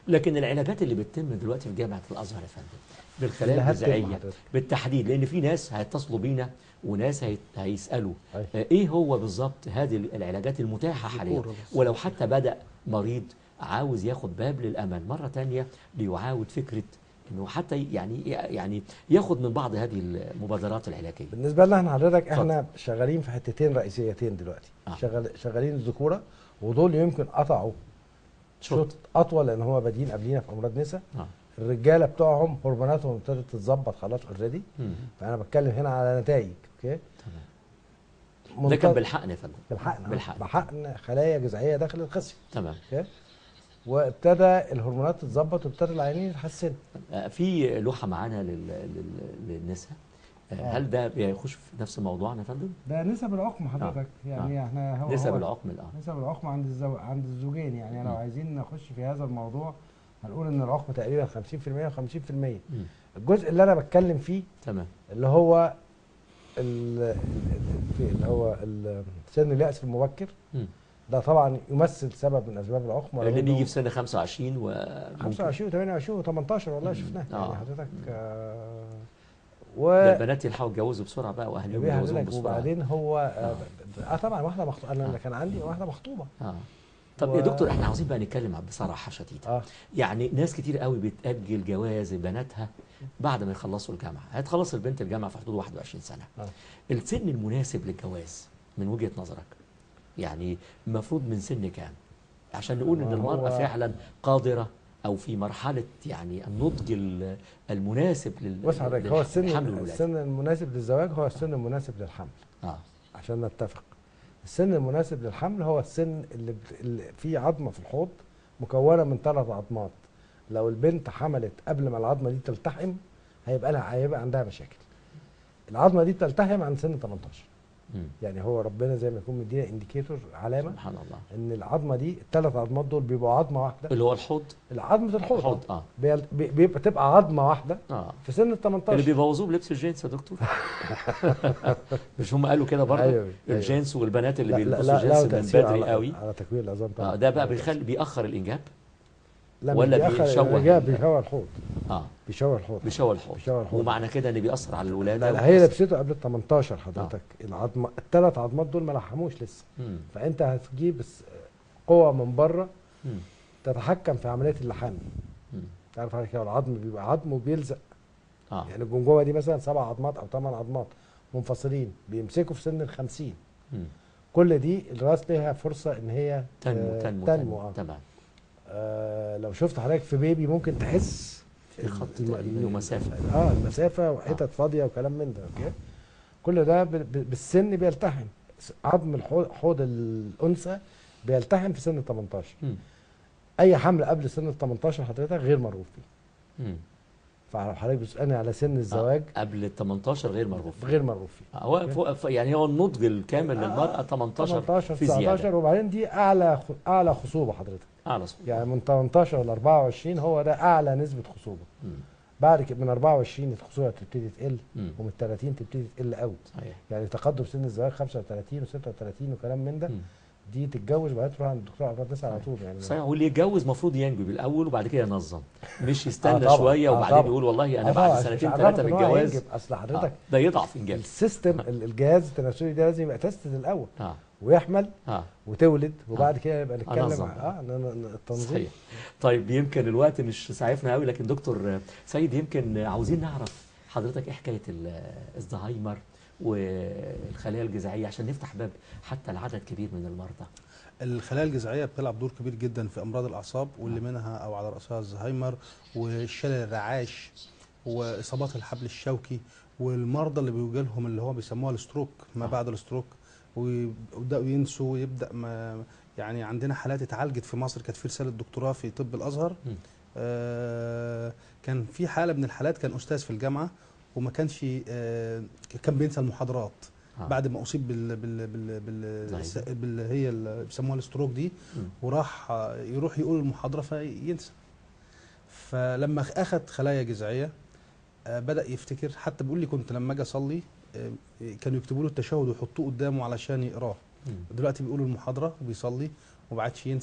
لكن العلاجات اللي بتتم دلوقتي في جامعه الازهر يا فندم بالخلايا اللي هتتم الجذعيه حضرتك. بالتحديد لان في ناس هيتصلوا بينا وناس هيت- هيسالوا أيوة. آه، ايه هو بالظبط هذه العلاجات المتاحه حاليا دكتور بس. ولو حتى بدا مريض عاوز ياخد باب للامل مره تانية ليعاود فكره انه حتى يعني يعني ياخد من بعض هذه المبادرات العلاجيه بالنسبه لنا احنا حضرتك اتفضل. احنا شغالين في حتتين رئيسيتين دلوقتي آه. شغال شغالين الذكوره ودول يمكن قطعوا شوط. شوط اطول لان هم بادئين قبلينا في امراض نساء آه. الرجاله بتوعهم هرموناتهم ابتدت تتظبط خلاص اوريدي مم. فانا بتكلم هنا على نتائج اوكي ده كان منتظ- بالحقن يا فندم بالحقن بالحقن. بحقن خلايا جذعيه داخل الخصيه تمام اوكي وابتدى الهرمونات تتظبط وابتدى العينين يتحسنوا آه، في لوحه معانا لل... لل... للنساء آه، آه. هل ده بيخش في نفس موضوعنا يا فندم؟ ده نسب العقم حضرتك. يعني احنا هو نسب هو العقم الاه نسب العقم عند الزو... عند الزوجين يعني لو مم. عايزين نخش في هذا الموضوع هنقول ان العقم تقريبا 50% و50% مم. الجزء اللي انا بتكلم فيه تمام اللي هو ال- ال- ال- في- اللي هو ال- سن اليأس المبكر مم. ده طبعا يمثل سبب من اسباب العقم اللي ولو بيجي إنه في سن 25 و 25 و28 و18 والله مم. شفناه آه. يعني حضرتك آه ده و البنات يلحقوا يتجوزوا بسرعه بقى واهاليهم جميع يتجوزوهم حضرتك بسرعه وبعدين هو اه, آه. آه طبعا واحده مخطوبه انا آه. اللي كان عندي واحده مخطوبه اه طب و- يا دكتور احنا عاوزين بقى نتكلم بصراحه شديده اه يعني ناس كتير قوي بتأجل جواز بناتها بعد ما يخلصوا الجامعه هتخلص البنت الجامعه في حدود 21 سنه آه. السن المناسب للجواز من وجهه نظرك يعني المفروض من سن كام عشان نقول ان ما المراه هو- فعلا قادره او في مرحله يعني النضج ال- المناسب لل بص حضرتك هو السن للحمل والولاده السن المناسب للزواج هو السن المناسب للحمل اه عشان نتفق السن المناسب للحمل هو السن اللي, بت... اللي فيه عظمه في الحوض مكونه من ثلاث عظمات لو البنت حملت قبل ما العظمه دي تلتحم هيبقى لها هيبقى عندها مشاكل العظمه دي بتلتحم عند سن 18 مم. يعني هو ربنا زي ما يكون مدينا انديكيتور علامه سبحان الله ان العظمه دي الثلاث عظمات دول بيبقوا عظمه واحده اللي هو الحوض عظمه الحوض الحوض اه بيل- بي- بيبقى تبقى عظمه واحده اه في سن ال اللي 18 بيبوظوه بلبس الجينز يا دكتور مش هم قالوا كده برضه أيوة، أيوة. الجينز والبنات اللي لا لا بيلبسوا لا, لا جينز من تأثير بدري على قوي على تكوين العظام طبعا اه ده بقى بيخلي بيأخر الإنجاب لا مش ولا بيأخر بيشوه الرجال ال- بيشوه الحوض اه بيشوه الحوض بيشوه الحوض بيشوه الحوض. ومعنى كده ان بيأثر على الولادة لا, لا هي وبيأثر- لبسته قبل ال 18 حضرتك العظمه الثلاث عظمات دول ما لحموش لسه مم. فانت هتجيب الس- قوه من بره مم. تتحكم في عمليه اللحام مم. تعرف حضرتك هو العظم بيبقى عظم وبيلزق اه يعني الجمجمه دي مثلا سبع عظمات او ثمان عظمات منفصلين بيمسكوا في سن ال 50 مم. كل دي الراس ليها فرصه ان هي تنمو آه، تنمو تنمو آه. تمام آه لو شفت حضرتك في بيبي ممكن تحس في خط الم- تقريباً ومسافة. اه المسافه وحتت فاضيه وكلام من ده اوكي كل ده ب- ب- بالسن بيلتحم س- عظم الحوض حوض الانثى بيلتحم في سن ال 18 مم. اي حمل قبل سن ال 18 حضرتك غير مرغوب فيه مم. فلو حضرتك بتسالني على سن الزواج آه. قبل ال 18 غير مرغوب فيه. غير مرغوب فيه آه. هو فوق ف- يعني هو النضج الكامل آه. للمرأة 18 18 في 19 زيادة وبعدين دي اعلى خ- اعلى خصوبه حضرتك اعلى صوت يعني من 18 ل 24 هو ده اعلى نسبه خصوبه مم. بعد كده من 24 الخصوبه تبتدي تقل مم. ومن 30 تبتدي تقل قوي صحيح يعني تقدم سن الزواج 35 و36 وكلام من ده مم. دي تتجوز وبعدين تروح عند الدكتور امراض نساء على طول يعني صحيح واللي يتجوز المفروض ينجب الاول وبعد كده ينظم مش يستنى آه طبعا، شويه آه وبعدين طبعا. يقول والله انا آه بعد طبعا، سنتين مش ثلاثه عرفت من إن هو الجواز هينجب. اصل آه. حضرتك ده يضعف انجاب السيستم ال- الجهاز التناسلي ده لازم يبقى تستد الاول اه ويحمل اه وتولد وبعد كده يبقى نتكلم أنظم. عن- اه ن- ن- التنظيم صحيح طيب يمكن الوقت مش سعفنا قوي لكن دكتور سيد يمكن عاوزين نعرف حضرتك ايه حكايه ال- الزهايمر والخلايا الجذعيه عشان نفتح باب حتى لعدد كبير من المرضى الخلايا الجذعيه بتلعب دور كبير جدا في امراض الاعصاب واللي منها او على راسها الزهايمر والشلل الرعاش واصابات الحبل الشوكي والمرضى اللي بيجي لهم اللي هو بيسموها الستروك ما آه. بعد الستروك ويبداوا ينسوا ويبدا ما يعني عندنا حالات اتعالجت في مصر كانت في رساله دكتوراه في طب الازهر مم. آه كان في حاله من الحالات كان استاذ في الجامعه وما كانش آه كان بينسى المحاضرات آه. بعد ما اصيب بال بال بال بال, زهايمر. بال هي اللي بيسموها الستروك دي مم. وراح آه، يروح يقول المحاضره فينسى فلما اخذ خلايا جذعيه آه، بدا يفتكر حتى بيقول لي كنت لما اجي اصلي آه، كانوا يكتبوا له التشهد ويحطوه قدامه علشان يقراه مم. دلوقتي بيقولوا المحاضره وبيصلي وما عادش ينسى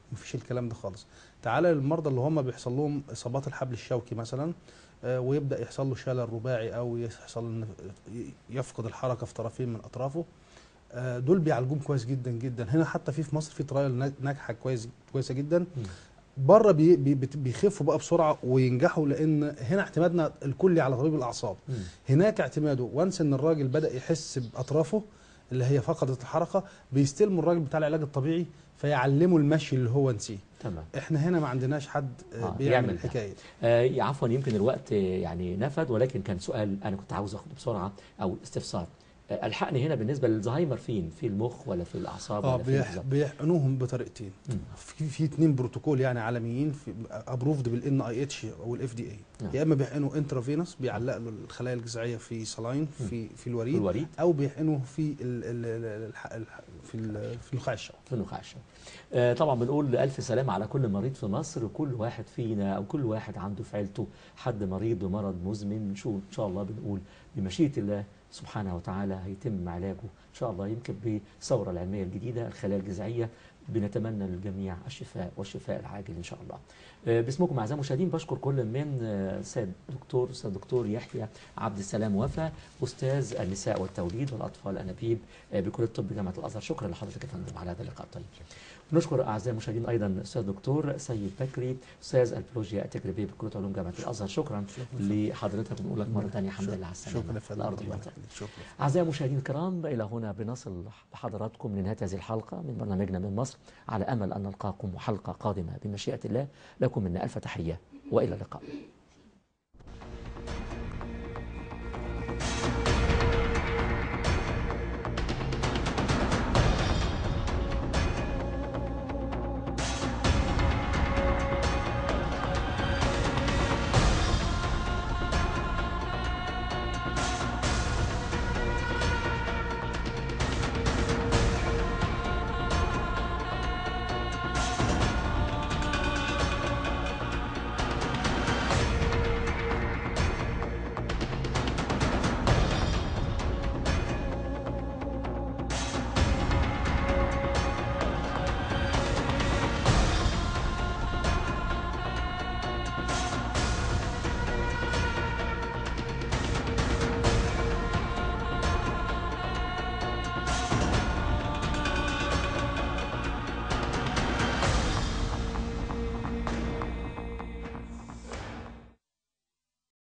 مفيش الكلام ده خالص تعالى للمرضى اللي هم بيحصل لهم اصابات الحبل الشوكي مثلا آه، ويبدا يحصل له شلل رباعي او يحصل إن يفقد الحركه في طرفين من اطرافه آه، دول بيعالجوهم كويس جدا جدا هنا حتى في في مصر في ترايل نا- ناجحه كويس كويسه جدا بره بي بي بت- بيخفوا بقى بسرعه وينجحوا لان هنا اعتمادنا الكلي على طبيب الاعصاب مم. هناك اعتماده وانس ان الراجل بدا يحس باطرافه اللي هي فقدت الحركه بيستلموا الراجل بتاع العلاج الطبيعي فيعلموا المشي اللي هو نسيه تمام احنا هنا ما عندناش حد آه آه، بيعمل يعمل ده. الحكايه دي. آه عفوا يمكن الوقت آه، يعني نفد ولكن كان سؤال انا كنت عاوز اخده بسرعه او استفسار آه الحقني هنا بالنسبه للزهايمر فين في المخ ولا في الاعصاب اه ولا فين بيح بالظبط؟ بيحقنوهم بطريقتين مم. في في اثنين بروتوكول يعني عالميين في ابروفد بالان اي اتش او الاف دي اي نعم. يا اما بيحقنوا انترافينوس بيعلق له الخلايا الجذعيه في سلاين في في في الوريد الوريد او بيحقنوا في ال ال ال الح- الح- في ال- في النخاع الشوكي في النخاع الشوكي. آه طبعا بنقول الف سلامه على كل مريض في مصر كل واحد فينا او كل واحد عنده في عيلته حد مريض بمرض مزمن شو ان شاء الله بنقول بمشيئه الله سبحانه وتعالى هيتم علاجه ان شاء الله يمكن بالثوره العلميه الجديده الخلايا الجذعيه بنتمنى للجميع الشفاء والشفاء العاجل ان شاء الله. آه، باسمكم اعزائي المشاهدين بشكر كل من آه، سيد دكتور استاذ دكتور يحيى عبد السلام وفا استاذ النساء والتوليد والاطفال الانابيب آه، بكليه الطب جامعه الازهر شكرا لحضرتك يا فندم على هذا اللقاء الطيب. نشكر اعزائي المشاهدين ايضا استاذ دكتور سيد بكري استاذ البيولوجيا التجريبيه بكليه علوم جامعه الازهر شكرا لحضرتك ونقول لك مره ثانيه الحمد لله على السلامه شكرا يا فندم الارض الله الوطن يخليك. شكرا أعزائي المشاهدين الكرام إلى هنا بنصل بحضراتكم لنهاية هذه الحلقة من برنامجنا من مصر على أمل أن نلقاكم حلقة قادمة بمشيئة الله لكم منا ألف تحية وإلى اللقاء